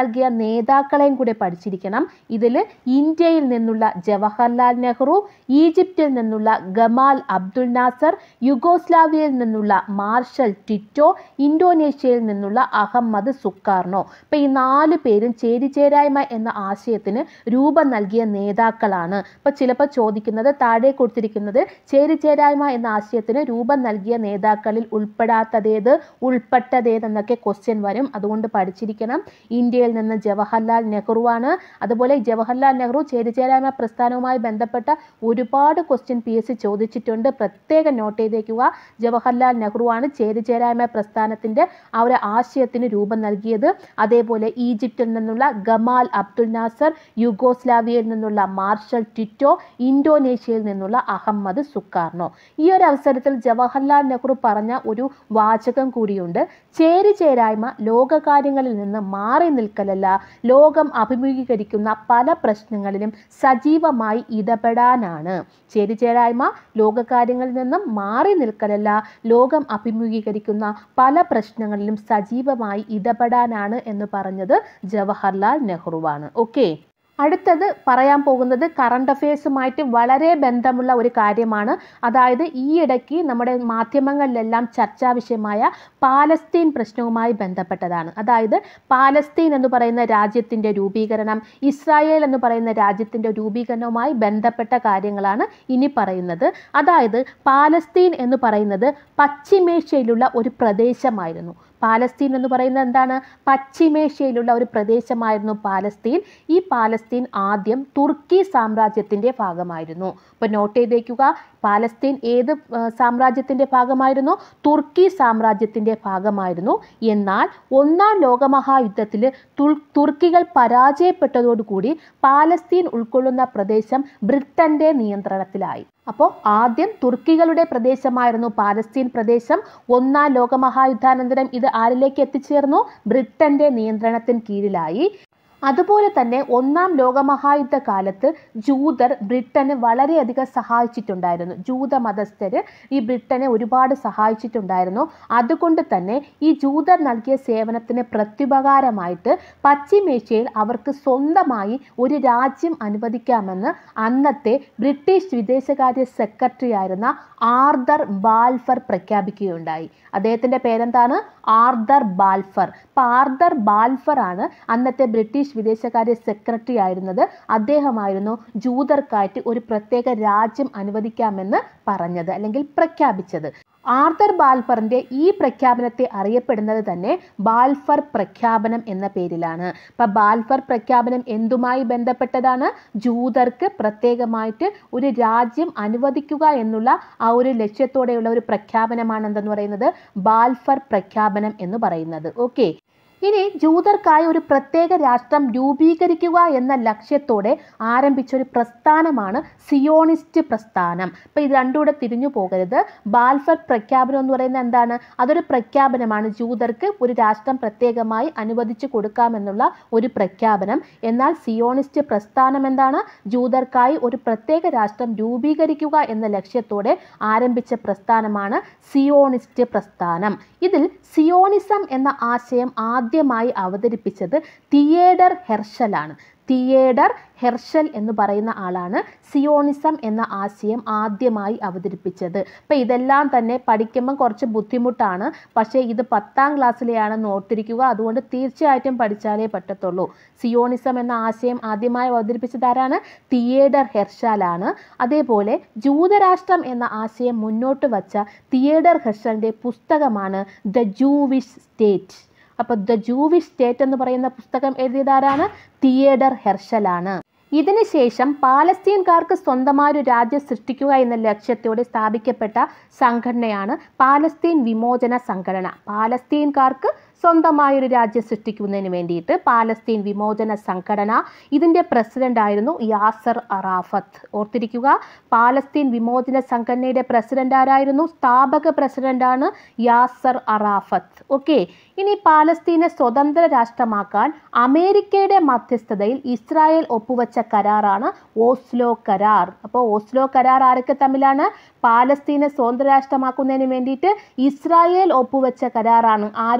നൽകിയ നേതാക്കളെയും കൂടെ പഠിച്ചിരിക്കണം ഇതിൽ ഇന്ത്യയിൽ നിന്നുള്ള ജവഹർലാൽ നെഹ്റു ഈജിപ്തിൽ നിന്നുള്ള ഗമാൽ അബ്ദുൽ നാസർ യുഗോസ്ലാവിയയിൽ നിന്നുള്ള മാർഷൽ ടിറ്റോ ഇന്തോനേഷ്യയിൽ നിന്നുള്ള അഹമ്മദ് സുക്കാർണോ അപ്പോൾ ഈ നാല് പേരും ചേരിചേരായ്മ എന്ന ആശയത്തിന് രൂപം നൽകിയ നേതാക്കളാണ് അപ്പോൾ ചിലപ്പോൾ ചോദിക്കുന്നത് താഴെ കൊടുത്തിരിക്കുന്നത് ചേരിചേരായ്മ എന്ന ആശയത്തിന് രൂപം നൽകിയ നേതാക്കളിൽ ഉൾപ്പെടാത്തതേത് ഉൾപ്പെട്ടതേതെന്നൊക്കെ ക്വസ്റ്റ്യൻ വരും അതുകൊണ്ട് പഠിച്ചിരിക്കണം ഇന്ത്യയിൽ നിന്ന് ജവഹർലാൽ നെഹ്റുവാണ് അതുപോലെ ജവഹർലാൽ നെഹ്റു ചേരിചേരായ്മ പ്രസ്ഥാനവുമായി ബന്ധപ്പെട്ട ഒരുപാട് ക്വസ്റ്റ്യൻ പി എസ് സി ചോദിച്ചിട്ടുണ്ട് പ്രത്യേകം നോട്ട് ചെയ്തേക്കുക ജവഹർലാൽ നെഹ്റുവാണ് ചേരിചേരായ്മ പ്രസ്ഥാനത്തിൻ്റെ ആ ഒരു ആശയത്തിന് രൂപം നൽകിയത് അതേപോലെ ഈജിപ്തിൽ നിന്നുള്ള ഗമാൽ അബ്ദുൽ നാസർ യുഗോസ്ലാവിയയിൽ നിന്നുള്ള മാർഷൽ ടിറ്റോ ഇന്തോനേഷ്യയിൽ നിന്നുള്ള അഹമ്മദ് സുക്കാർണോ ഈ ഒരു അവസരത്തിൽ ജവഹർലാൽ നെഹ്റു പറഞ്ഞ ഒരു വാചകം കൂടിയുണ്ട് ചേരിചേരായ്മ ലോകകാര്യങ്ങളിൽ നിന്ന് മാറി നിൽക്കലല്ല ലോകം അഭിമുഖീകരിക്കുന്ന പല പ്രശ്നങ്ങളിലും സജീവമായി ഇടപെടാനാണ് ചേരിചേരായ്മ ലോകകാര്യങ്ങളിൽ നിന്നും മാറി നിൽക്കലല്ല ലോകം അഭിമുഖീകരിക്കുന്ന പല പ്രശ്നങ്ങളിലും സജീവമായി ഇടപെടാനാണ് എന്ന് പറഞ്ഞത് ജവഹർലാൽ നെഹ്റുവാണ് ഓക്കെ അടുത്തത് പറയാൻ പോകുന്നത് കറണ്ട് അഫയേഴ്സുമായിട്ട് വളരെ ബന്ധമുള്ള ഒരു കാര്യമാണ് അതായത് ഈയിടയ്ക്ക് നമ്മുടെ മാധ്യമങ്ങളിലെല്ലാം ചർച്ചാ വിഷയമായ പാലസ്തീൻ പ്രശ്നവുമായി ബന്ധപ്പെട്ടതാണ് അതായത് പാലസ്തീൻ എന്ന് പറയുന്ന രാജ്യത്തിൻ്റെ രൂപീകരണം ഇസ്രായേൽ എന്ന് പറയുന്ന രാജ്യത്തിൻ്റെ രൂപീകരണവുമായി ബന്ധപ്പെട്ട കാര്യങ്ങളാണ് ഇനി പറയുന്നത് അതായത് പാലസ്തീൻ എന്ന് പറയുന്നത് പശ്ചിമേഷ്യയിലുള്ള ഒരു പ്രദേശമായിരുന്നു പാലസ്തീൻ എന്ന് പറയുന്നത് എന്താണ് പശ്ചിമേഷ്യയിലുള്ള ഒരു പ്രദേശമായിരുന്നു പാലസ്തീൻ ഈ പാലസ്തീൻ ആദ്യം തുർക്കി സാമ്രാജ്യത്തിൻ്റെ ഭാഗമായിരുന്നു അപ്പോൾ നോട്ട് ചെയ്തേക്കുക പാലസ്തീൻ ഏത് ആ, സാമ്രാജ്യത്തിൻ്റെ ഭാഗമായിരുന്നു തുർക്കി സാമ്രാജ്യത്തിൻ്റെ ഭാഗമായിരുന്നു എന്നാൽ ഒന്നാം ലോകമഹായുദ്ധത്തിൽ തുർ തുർക്കികൾ പരാജയപ്പെട്ടതോടുകൂടി പാലസ്തീൻ ഉൾക്കൊള്ളുന്ന പ്രദേശം ബ്രിട്ടന്റെ നിയന്ത്രണത്തിലായി അപ്പോൾ ആദ്യം തുർക്കികളുടെ പ്രദേശമായിരുന്നു പാലസ്തീൻ പ്രദേശം ഒന്നാം ലോകമഹായുദ്ധാനന്തരം ഇത് ആരിലേക്ക് എത്തിച്ചേർന്നു ബ്രിട്ടന്റെ നിയന്ത്രണത്തിന് കീഴിലായി അതുപോലെ തന്നെ ഒന്നാം ലോകമഹായുദ്ധ കാലത്ത് ജൂതർ ബ്രിട്ടന് വളരെയധികം സഹായിച്ചിട്ടുണ്ടായിരുന്നു ജൂത മതസ്ഥര് ഈ ബ്രിട്ടനെ ഒരുപാട് സഹായിച്ചിട്ടുണ്ടായിരുന്നു അതുകൊണ്ട് തന്നെ ഈ ജൂതർ നൽകിയ സേവനത്തിന് പ്രത്യുപകാരമായിട്ട് പശ്ചിമേഷ്യയിൽ അവർക്ക് സ്വന്തമായി ഒരു രാജ്യം അനുവദിക്കാമെന്ന് അന്നത്തെ ബ്രിട്ടീഷ് വിദേശകാര്യ സെക്രട്ടറി ആയിരുന്ന ആർദർ ബാൽഫർ പ്രഖ്യാപിക്കുകയുണ്ടായി അദ്ദേഹത്തിൻ്റെ പേരെന്താണ് ആർദർ ബാൽഫർ അപ്പോൾ ആർദർ ബാൽഫർ ആണ് അന്നത്തെ ബ്രിട്ടീഷ് വിദേശകാര്യ സെക്രട്ടറി ആയിരുന്നത് അദ്ദേഹമായിരുന്നു ജൂതർക്കായിട്ട് ഒരു പ്രത്യേക രാജ്യം അനുവദിക്കാമെന്ന് പറഞ്ഞത് അല്ലെങ്കിൽ പ്രഖ്യാപിച്ചത് ആർദർ ബാൽഫറിന്റെ ഈ പ്രഖ്യാപനത്തെ അറിയപ്പെടുന്നത് തന്നെ ബാൽഫർ പ്രഖ്യാപനം എന്ന പേരിലാണ് അപ്പം ബാൽഫർ പ്രഖ്യാപനം എന്തുമായി ബന്ധപ്പെട്ടതാണ് ജൂതർക്ക് പ്രത്യേകമായിട്ട് ഒരു രാജ്യം അനുവദിക്കുക എന്നുള്ള ആ ഒരു ലക്ഷ്യത്തോടെയുള്ള ഒരു പ്രഖ്യാപനമാണ് എന്തെന്ന് പറയുന്നത് ബാൽഫർ പ്രഖ്യാപനം എന്ന് പറയുന്നത് ഓക്കെ ഇനി ജൂതർക്കായി ഒരു പ്രത്യേക രാഷ്ട്രം രൂപീകരിക്കുക എന്ന ലക്ഷ്യത്തോടെ ആരംഭിച്ച ഒരു പ്രസ്ഥാനമാണ് സിയോണിസ്റ്റ് പ്രസ്ഥാനം അപ്പോൾ ഇത് രണ്ടും കൂടെ തിരിഞ്ഞു പോകരുത് ബാൽഫർ പ്രഖ്യാപനം എന്ന് പറയുന്നത് എന്താണ് അതൊരു പ്രഖ്യാപനമാണ് ജൂതർക്ക് ഒരു രാഷ്ട്രം പ്രത്യേകമായി അനുവദിച്ചു കൊടുക്കാമെന്നുള്ള ഒരു പ്രഖ്യാപനം എന്നാൽ സിയോണിസ്റ്റ് പ്രസ്ഥാനം എന്താണ് ജൂതർക്കായി ഒരു പ്രത്യേക രാഷ്ട്രം രൂപീകരിക്കുക എന്ന ലക്ഷ്യത്തോടെ ആരംഭിച്ച പ്രസ്ഥാനമാണ് സിയോണിസ്റ്റ് പ്രസ്ഥാനം ഇതിൽ സിയോണിസം എന്ന ആശയം ആദ്യമായി അവതരിപ്പിച്ചത് തിയേഡർ ഹെർഷലാണ് തിയേഡർ ഹെർഷൽ എന്ന് പറയുന്ന ആളാണ് സിയോണിസം എന്ന ആശയം ആദ്യമായി അവതരിപ്പിച്ചത് അപ്പം ഇതെല്ലാം തന്നെ പഠിക്കുമ്പോൾ കുറച്ച് ബുദ്ധിമുട്ടാണ് പക്ഷേ ഇത് പത്താം ക്ലാസ്സിലെയാണെന്ന് ഓർത്തിരിക്കുക അതുകൊണ്ട് തീർച്ചയായിട്ടും പഠിച്ചാലേ പറ്റത്തുള്ളൂ സിയോണിസം എന്ന ആശയം ആദ്യമായി അവതരിപ്പിച്ചത് ആരാണ് തിയേഡർ ഹെർഷാലാണ് അതേപോലെ ജൂതരാഷ്ട്രം എന്ന ആശയം മുന്നോട്ട് വച്ച തിയേഡർ ഹെർഷലിൻ്റെ പുസ്തകമാണ് ദ ജൂവിഷ് സ്റ്റേറ്റ് അപ്പോൾ ദ ജൂവിഷ് സ്റ്റേറ്റ് എന്ന് പറയുന്ന പുസ്തകം എഴുതിയതാരാണ് തിയേഡർ ഹെർഷലാണ് ഇതിനുശേഷം പാലസ്തീൻകാർക്ക് സ്വന്തമായ ഒരു രാജ്യം സൃഷ്ടിക്കുക എന്ന ലക്ഷ്യത്തോടെ സ്ഥാപിക്കപ്പെട്ട സംഘടനയാണ് പാലസ്തീൻ വിമോചന സംഘടന പാലസ്തീൻകാർക്ക് സ്വന്തമായ ഒരു രാജ്യം സൃഷ്ടിക്കുന്നതിന് വേണ്ടിയിട്ട് പാലസ്തീൻ വിമോചന സംഘടന ഇതിൻ്റെ പ്രസിഡന്റ് ആയിരുന്നു യാസർ അറാഫത്ത് ഓർത്തിരിക്കുക പാലസ്തീൻ വിമോചന സംഘടനയുടെ പ്രസിഡന്റ് ആരായിരുന്നു സ്ഥാപക പ്രസിഡന്റാണ് യാസർ അറാഫത്ത് ഓക്കെ ഇനി പാലസ്തീനെ സ്വതന്ത്ര രാഷ്ട്രമാക്കാൻ അമേരിക്കയുടെ മധ്യസ്ഥതയിൽ ഇസ്രായേൽ ഒപ്പുവെച്ച കരാറാണ് ഓസ്ലോ കരാർ അപ്പോൾ ഓസ്ലോ കരാർ ആരൊക്കെ തമ്മിലാണ് പാലസ്തീനെ സ്വതന്ത്ര രാഷ്ട്രമാക്കുന്നതിന് വേണ്ടിയിട്ട് ഇസ്രായേൽ ഒപ്പുവെച്ച കരാറാണ് ആരുടെ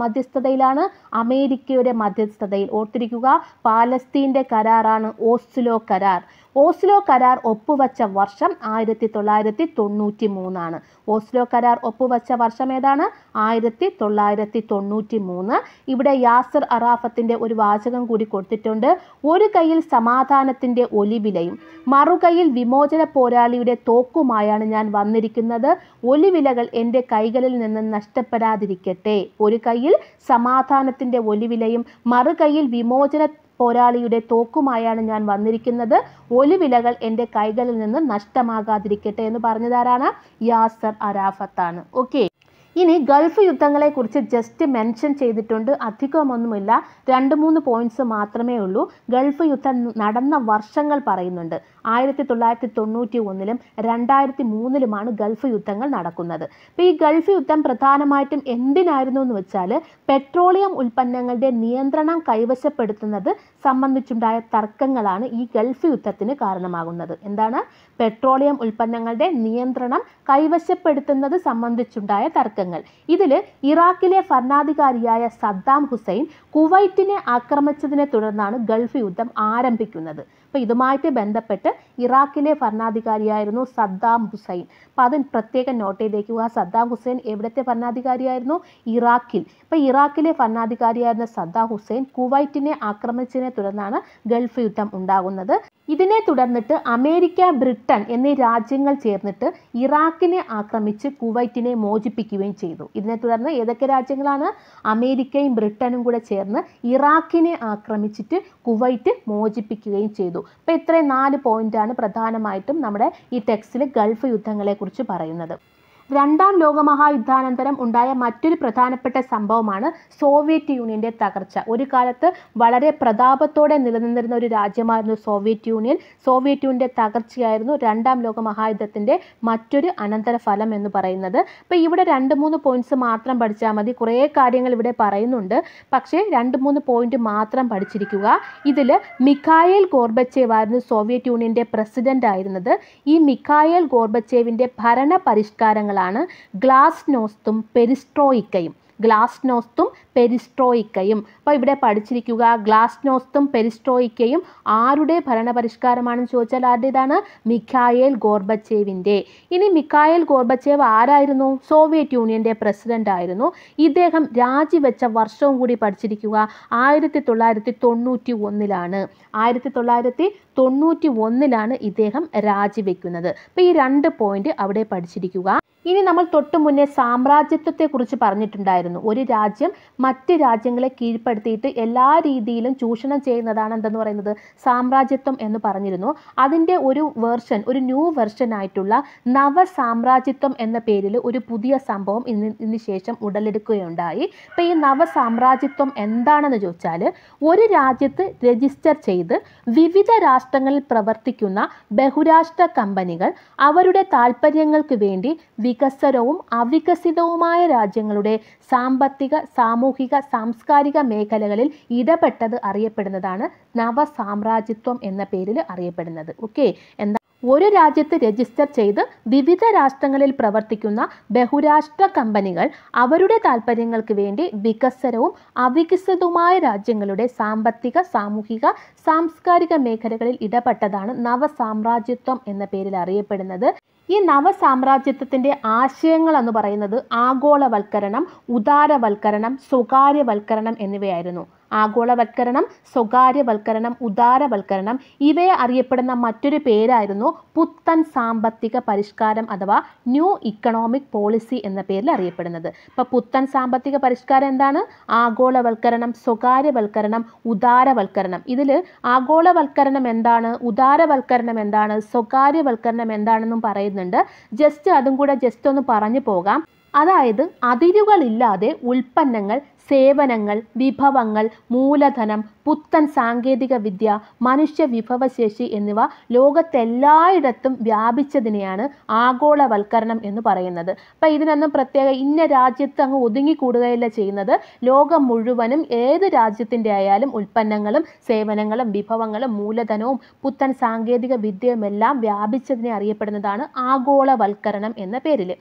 മധ്യസ്ഥതയിലാണ് അമേരിക്കയുടെ മധ്യസ്ഥതയിൽ ഓർത്തിരിക്കുക പാലസ്തീൻ്റെ കരാറാണ് ഓസ്ലോ കരാർ ഓസ്ലോ കരാർ ഒപ്പുവച്ച വർഷം ആയിരത്തി തൊള്ളായിരത്തി തൊണ്ണൂറ്റി മൂന്നാണ് ഓസ്ലോ കരാർ ഒപ്പുവച്ച വർഷം ഏതാണ് ആയിരത്തി തൊള്ളായിരത്തി തൊണ്ണൂറ്റി മൂന്ന് ഇവിടെ യാസർ അറാഫത്തിൻ്റെ ഒരു വാചകം കൂടി കൊടുത്തിട്ടുണ്ട് ഒരു കയ്യിൽ സമാധാനത്തിൻ്റെ ഒലിവിലയും മറുകൈയിൽ വിമോചന പോരാളിയുടെ തോക്കുമായാണ് ഞാൻ വന്നിരിക്കുന്നത് ഒലിവിലകൾ എൻ്റെ കൈകളിൽ നിന്ന് നഷ്ടപ്പെടാതിരിക്കട്ടെ ഒരു കയ്യിൽ സമാധാനത്തിൻ്റെ ഒലിവിലയും മറുകൈയിൽ വിമോചന പോരാളിയുടെ തോക്കുമായാണ് ഞാൻ വന്നിരിക്കുന്നത് ഒലിവിലകൾ എൻ്റെ കൈകളിൽ നിന്ന് നഷ്ടമാകാതിരിക്കട്ടെ എന്ന് പറഞ്ഞതാരാണ് യാസർ അറാഫത്താണ് ഓക്കെ ഇനി ഗൾഫ് യുദ്ധങ്ങളെക്കുറിച്ച് ജസ്റ്റ് മെൻഷൻ ചെയ്തിട്ടുണ്ട് അധികമൊന്നുമില്ല രണ്ട് മൂന്ന് പോയിന്റ്സ് മാത്രമേ ഉള്ളൂ ഗൾഫ് യുദ്ധം നടന്ന വർഷങ്ങൾ പറയുന്നുണ്ട് ആയിരത്തി തൊള്ളായിരത്തി തൊണ്ണൂറ്റി ഒന്നിലും രണ്ടായിരത്തി മൂന്നിലുമാണ് ഗൾഫ് യുദ്ധങ്ങൾ നടക്കുന്നത് അപ്പോൾ ഈ ഗൾഫ് യുദ്ധം പ്രധാനമായിട്ടും എന്തിനായിരുന്നു എന്ന് വെച്ചാൽ പെട്രോളിയം ഉൽപ്പന്നങ്ങളുടെ നിയന്ത്രണം കൈവശപ്പെടുത്തുന്നത് സംബന്ധിച്ചുണ്ടായ തർക്കങ്ങളാണ് ഈ ഗൾഫ് യുദ്ധത്തിന് കാരണമാകുന്നത് എന്താണ് പെട്രോളിയം ഉൽപ്പന്നങ്ങളുടെ നിയന്ത്രണം കൈവശപ്പെടുത്തുന്നത് സംബന്ധിച്ചുണ്ടായ തർക്കങ്ങൾ ഇതിൽ ഇറാഖിലെ ഭരണാധികാരിയായ സദ്ദാം ഹുസൈൻ കുവൈറ്റിനെ ആക്രമിച്ചതിനെ തുടർന്നാണ് ഗൾഫ് യുദ്ധം ആരംഭിക്കുന്നത് അപ്പോൾ ഇതുമായിട്ട് ബന്ധപ്പെട്ട് ഇറാഖിലെ ഭരണാധികാരിയായിരുന്നു സദ്ദാം ഹുസൈൻ അപ്പോൾ അത് പ്രത്യേകം നോട്ട് ചെയ്തേക്കുക സദ്ദാം ഹുസൈൻ എവിടുത്തെ ഭരണാധികാരിയായിരുന്നു ഇറാഖിൽ അപ്പോൾ ഇറാഖിലെ ഭരണാധികാരിയായിരുന്ന സദ്ദാം ഹുസൈൻ കുവൈറ്റിനെ ആക്രമിച്ചതിനെ തുടർന്നാണ് ഗൾഫ് യുദ്ധം ഉണ്ടാകുന്നത് ഇതിനെ തുടർന്നിട്ട് അമേരിക്ക ബ്രിട്ടൻ എന്നീ രാജ്യങ്ങൾ ചേർന്നിട്ട് ഇറാഖിനെ ആക്രമിച്ച് കുവൈറ്റിനെ മോചിപ്പിക്കുകയും ചെയ്തു ഇതിനെ തുടർന്ന് ഏതൊക്കെ രാജ്യങ്ങളാണ് അമേരിക്കയും ബ്രിട്ടനും കൂടെ ചേർന്ന് ഇറാഖിനെ ആക്രമിച്ചിട്ട് കുവൈറ്റ് മോചിപ്പിക്കുകയും ചെയ്തു അപ്പോൾ ഇത്രയും നാല് പോയിന്റാണ് പ്രധാനമായിട്ടും നമ്മുടെ ഈ ടെക്സ്റ്റിൽ ഗൾഫ് യുദ്ധങ്ങളെക്കുറിച്ച് പറയുന്നത് രണ്ടാം ലോകമഹായുദ്ധാനന്തരം ഉണ്ടായ മറ്റൊരു പ്രധാനപ്പെട്ട സംഭവമാണ് സോവിയറ്റ് യൂണിയന്റെ തകർച്ച ഒരു കാലത്ത് വളരെ പ്രതാപത്തോടെ നിലനിന്നിരുന്ന ഒരു രാജ്യമായിരുന്നു സോവിയറ്റ് യൂണിയൻ സോവിയറ്റ് യൂണിയന്റെ തകർച്ചയായിരുന്നു രണ്ടാം ലോകമഹായുദ്ധത്തിന്റെ മറ്റൊരു അനന്തരഫലം എന്ന് പറയുന്നത് അപ്പോൾ ഇവിടെ രണ്ട് മൂന്ന് പോയിന്റ്സ് മാത്രം പഠിച്ചാൽ മതി കുറേ കാര്യങ്ങൾ ഇവിടെ പറയുന്നുണ്ട് പക്ഷേ രണ്ട് മൂന്ന് പോയിന്റ് മാത്രം പഠിച്ചിരിക്കുക ഇതിൽ മിഖായേൽ ഗോർബച്ചേവ് ആയിരുന്നു സോവിയറ്റ് യൂണിയന്റെ പ്രസിഡന്റ് ആയിരുന്നത് ഈ മിഖായേൽ ഗോർബച്ചേവിന്റെ ഭരണ പരിഷ്കാരങ്ങളാണ് ഗ്ലാസ് നോസ്തും പെരിസ്ട്രോയിക്കയും ഗ്ലാസ് നോസ്തും പെരിസ്ട്രോയിക്കയും അപ്പോൾ ഇവിടെ പഠിച്ചിരിക്കുക ഗ്ലാസ് നോസ്തും പെരിസ്ട്രോയിക്കയും ആരുടെ ഭരണപരിഷ്കാരമാണെന്ന് ചോദിച്ചാൽ ആരുടേതാണ് മിഖായേൽ ഗോർബച്ചേവിൻ്റെ ഇനി മിഖായേൽ ഗോർബച്ചേവ് ആരായിരുന്നു സോവിയറ്റ് യൂണിയൻ്റെ പ്രസിഡന്റ് ആയിരുന്നു ഇദ്ദേഹം രാജിവെച്ച വർഷവും കൂടി പഠിച്ചിരിക്കുക ആയിരത്തി തൊള്ളായിരത്തി തൊണ്ണൂറ്റി ഒന്നിലാണ് ആയിരത്തി തൊള്ളായിരത്തി തൊണ്ണൂറ്റി ഒന്നിലാണ് ഇദ്ദേഹം രാജിവെക്കുന്നത് അപ്പോൾ ഈ രണ്ട് പോയിന്റ് അവിടെ പഠിച്ചിരിക്കുക ഇനി നമ്മൾ തൊട്ടു മുന്നേ സാമ്രാജ്യത്വത്തെക്കുറിച്ച് പറഞ്ഞിട്ടുണ്ടായിരുന്നു ഒരു രാജ്യം മറ്റ് രാജ്യങ്ങളെ കീഴ്പ്പെടുത്തിയിട്ട് എല്ലാ രീതിയിലും ചൂഷണം ചെയ്യുന്നതാണ് എന്തെന്ന് പറയുന്നത് സാമ്രാജ്യത്വം എന്ന് പറഞ്ഞിരുന്നു അതിൻ്റെ ഒരു വേർഷൻ ഒരു ന്യൂ വെർഷൻ ആയിട്ടുള്ള നവ സാമ്രാജ്യത്വം എന്ന പേരിൽ ഒരു പുതിയ സംഭവം ഇന്ന് ഇതിന് ശേഷം ഉടലെടുക്കുകയുണ്ടായി അപ്പോൾ ഈ നവ സാമ്രാജ്യത്വം എന്താണെന്ന് ചോദിച്ചാൽ ഒരു രാജ്യത്ത് രജിസ്റ്റർ ചെയ്ത് വിവിധ രാഷ്ട്രങ്ങളിൽ പ്രവർത്തിക്കുന്ന ബഹുരാഷ്ട്ര കമ്പനികൾ അവരുടെ താൽപ്പര്യങ്ങൾക്ക് വേണ്ടി വികസ്വരവും അവികസിതവുമായ രാജ്യങ്ങളുടെ സാമ്പത്തിക സാമൂഹിക സാംസ്കാരിക മേഖലകളിൽ ഇടപെട്ടത് അറിയപ്പെടുന്നതാണ് നവസാമ്രാജ്യത്വം എന്ന പേരിൽ അറിയപ്പെടുന്നത് ഓക്കെ എന്താ ഒരു രാജ്യത്ത് രജിസ്റ്റർ ചെയ്ത് വിവിധ രാഷ്ട്രങ്ങളിൽ പ്രവർത്തിക്കുന്ന ബഹുരാഷ്ട്ര കമ്പനികൾ അവരുടെ താൽപ്പര്യങ്ങൾക്ക് വേണ്ടി വികസ്വരവും അവികസിതവുമായ രാജ്യങ്ങളുടെ സാമ്പത്തിക സാമൂഹിക സാംസ്കാരിക മേഖലകളിൽ ഇടപെട്ടതാണ് നവസാമ്രാജ്യത്വം എന്ന പേരിൽ അറിയപ്പെടുന്നത് ഈ നവസാമ്രാജ്യത്വത്തിൻ്റെ ആശയങ്ങൾ എന്ന് പറയുന്നത് ആഗോളവൽക്കരണം ഉദാരവൽക്കരണം സ്വകാര്യവൽക്കരണം എന്നിവയായിരുന്നു ആഗോളവൽക്കരണം സ്വകാര്യവൽക്കരണം ഉദാരവൽക്കരണം ഇവയെ അറിയപ്പെടുന്ന മറ്റൊരു പേരായിരുന്നു പുത്തൻ സാമ്പത്തിക പരിഷ്കാരം അഥവാ ന്യൂ ഇക്കണോമിക് പോളിസി എന്ന പേരിൽ അറിയപ്പെടുന്നത് അപ്പോൾ പുത്തൻ സാമ്പത്തിക പരിഷ്കാരം എന്താണ് ആഗോളവൽക്കരണം സ്വകാര്യവൽക്കരണം ഉദാരവൽക്കരണം ഇതിൽ ആഗോളവൽക്കരണം എന്താണ് ഉദാരവൽക്കരണം എന്താണ് സ്വകാര്യവൽക്കരണം എന്താണെന്നും പറയുന്നുണ്ട് ജസ്റ്റ് അതും കൂടെ ജസ്റ്റ് ഒന്ന് പറഞ്ഞു പോകാം അതായത് അതിരുകളില്ലാതെ ഉൽപ്പന്നങ്ങൾ സേവനങ്ങൾ വിഭവങ്ങൾ മൂലധനം പുത്തൻ സാങ്കേതിക വിദ്യ മനുഷ്യ വിഭവശേഷി എന്നിവ ലോകത്തെല്ലായിടത്തും വ്യാപിച്ചതിനെയാണ് ആഗോളവൽക്കരണം എന്ന് പറയുന്നത് അപ്പം ഇതിനൊന്നും പ്രത്യേക ഇന്ന രാജ്യത്ത് അങ്ങ് ഒതുങ്ങിക്കൂടുകയല്ല ചെയ്യുന്നത് ലോകം മുഴുവനും ഏത് രാജ്യത്തിൻ്റെ ആയാലും ഉൽപ്പന്നങ്ങളും സേവനങ്ങളും വിഭവങ്ങളും മൂലധനവും പുത്തൻ സാങ്കേതിക വിദ്യയുമെല്ലാം വ്യാപിച്ചതിനെ അറിയപ്പെടുന്നതാണ് ആഗോളവൽക്കരണം എന്ന പേരിൽ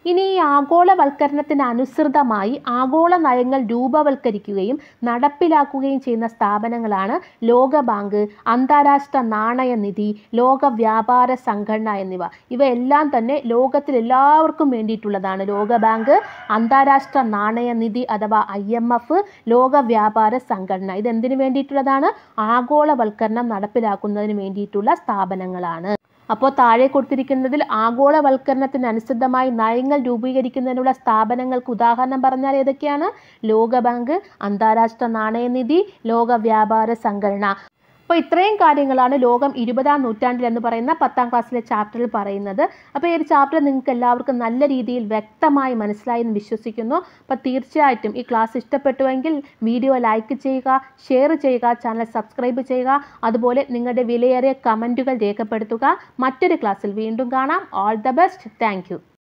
ഇനി ഈ ആഗോളവൽക്കരണത്തിന് അനുസൃതമായി ആഗോള നയങ്ങൾ രൂപവൽക്കരിക്കുകയും നടപ്പിലാക്കുകയും ചെയ്യുന്ന സ്ഥാപനങ്ങളാണ് ലോകബാങ്ക് അന്താരാഷ്ട്ര നാണയനിധി ലോക വ്യാപാര സംഘടന എന്നിവ ഇവയെല്ലാം തന്നെ ലോകത്തിൽ എല്ലാവർക്കും വേണ്ടിയിട്ടുള്ളതാണ് ലോകബാങ്ക് അന്താരാഷ്ട്ര നാണയനിധി അഥവാ ഐ എം എഫ് ലോക വ്യാപാര സംഘടന ഇത് എന്തിനു വേണ്ടിയിട്ടുള്ളതാണ് ആഗോളവൽക്കരണം നടപ്പിലാക്കുന്നതിന് വേണ്ടിയിട്ടുള്ള സ്ഥാപനങ്ങളാണ് അപ്പോൾ താഴെ കൊടുത്തിരിക്കുന്നതിൽ ആഗോളവൽക്കരണത്തിന് അനുസൃതമായി നയങ്ങൾ രൂപീകരിക്കുന്നതിനുള്ള സ്ഥാപനങ്ങൾക്ക് ഉദാഹരണം പറഞ്ഞാൽ ഏതൊക്കെയാണ് ലോകബാങ്ക് അന്താരാഷ്ട്ര നാണയനിധി ലോക വ്യാപാര സംഘടന അപ്പോൾ ഇത്രയും കാര്യങ്ങളാണ് ലോകം ഇരുപതാം നൂറ്റാണ്ടിൽ എന്ന് പറയുന്ന പത്താം ക്ലാസ്സിലെ ചാപ്റ്ററിൽ പറയുന്നത് അപ്പോൾ ഈ ഒരു ചാപ്റ്റർ നിങ്ങൾക്ക് എല്ലാവർക്കും നല്ല രീതിയിൽ വ്യക്തമായി മനസ്സിലായി എന്ന് വിശ്വസിക്കുന്നു അപ്പോൾ തീർച്ചയായിട്ടും ഈ ക്ലാസ് ഇഷ്ടപ്പെട്ടുവെങ്കിൽ വീഡിയോ ലൈക്ക് ചെയ്യുക ഷെയർ ചെയ്യുക ചാനൽ സബ്സ്ക്രൈബ് ചെയ്യുക അതുപോലെ നിങ്ങളുടെ വിലയേറിയ കമൻറ്റുകൾ രേഖപ്പെടുത്തുക മറ്റൊരു ക്ലാസ്സിൽ വീണ്ടും കാണാം ഓൾ ദ ബെസ്റ്റ് താങ്ക്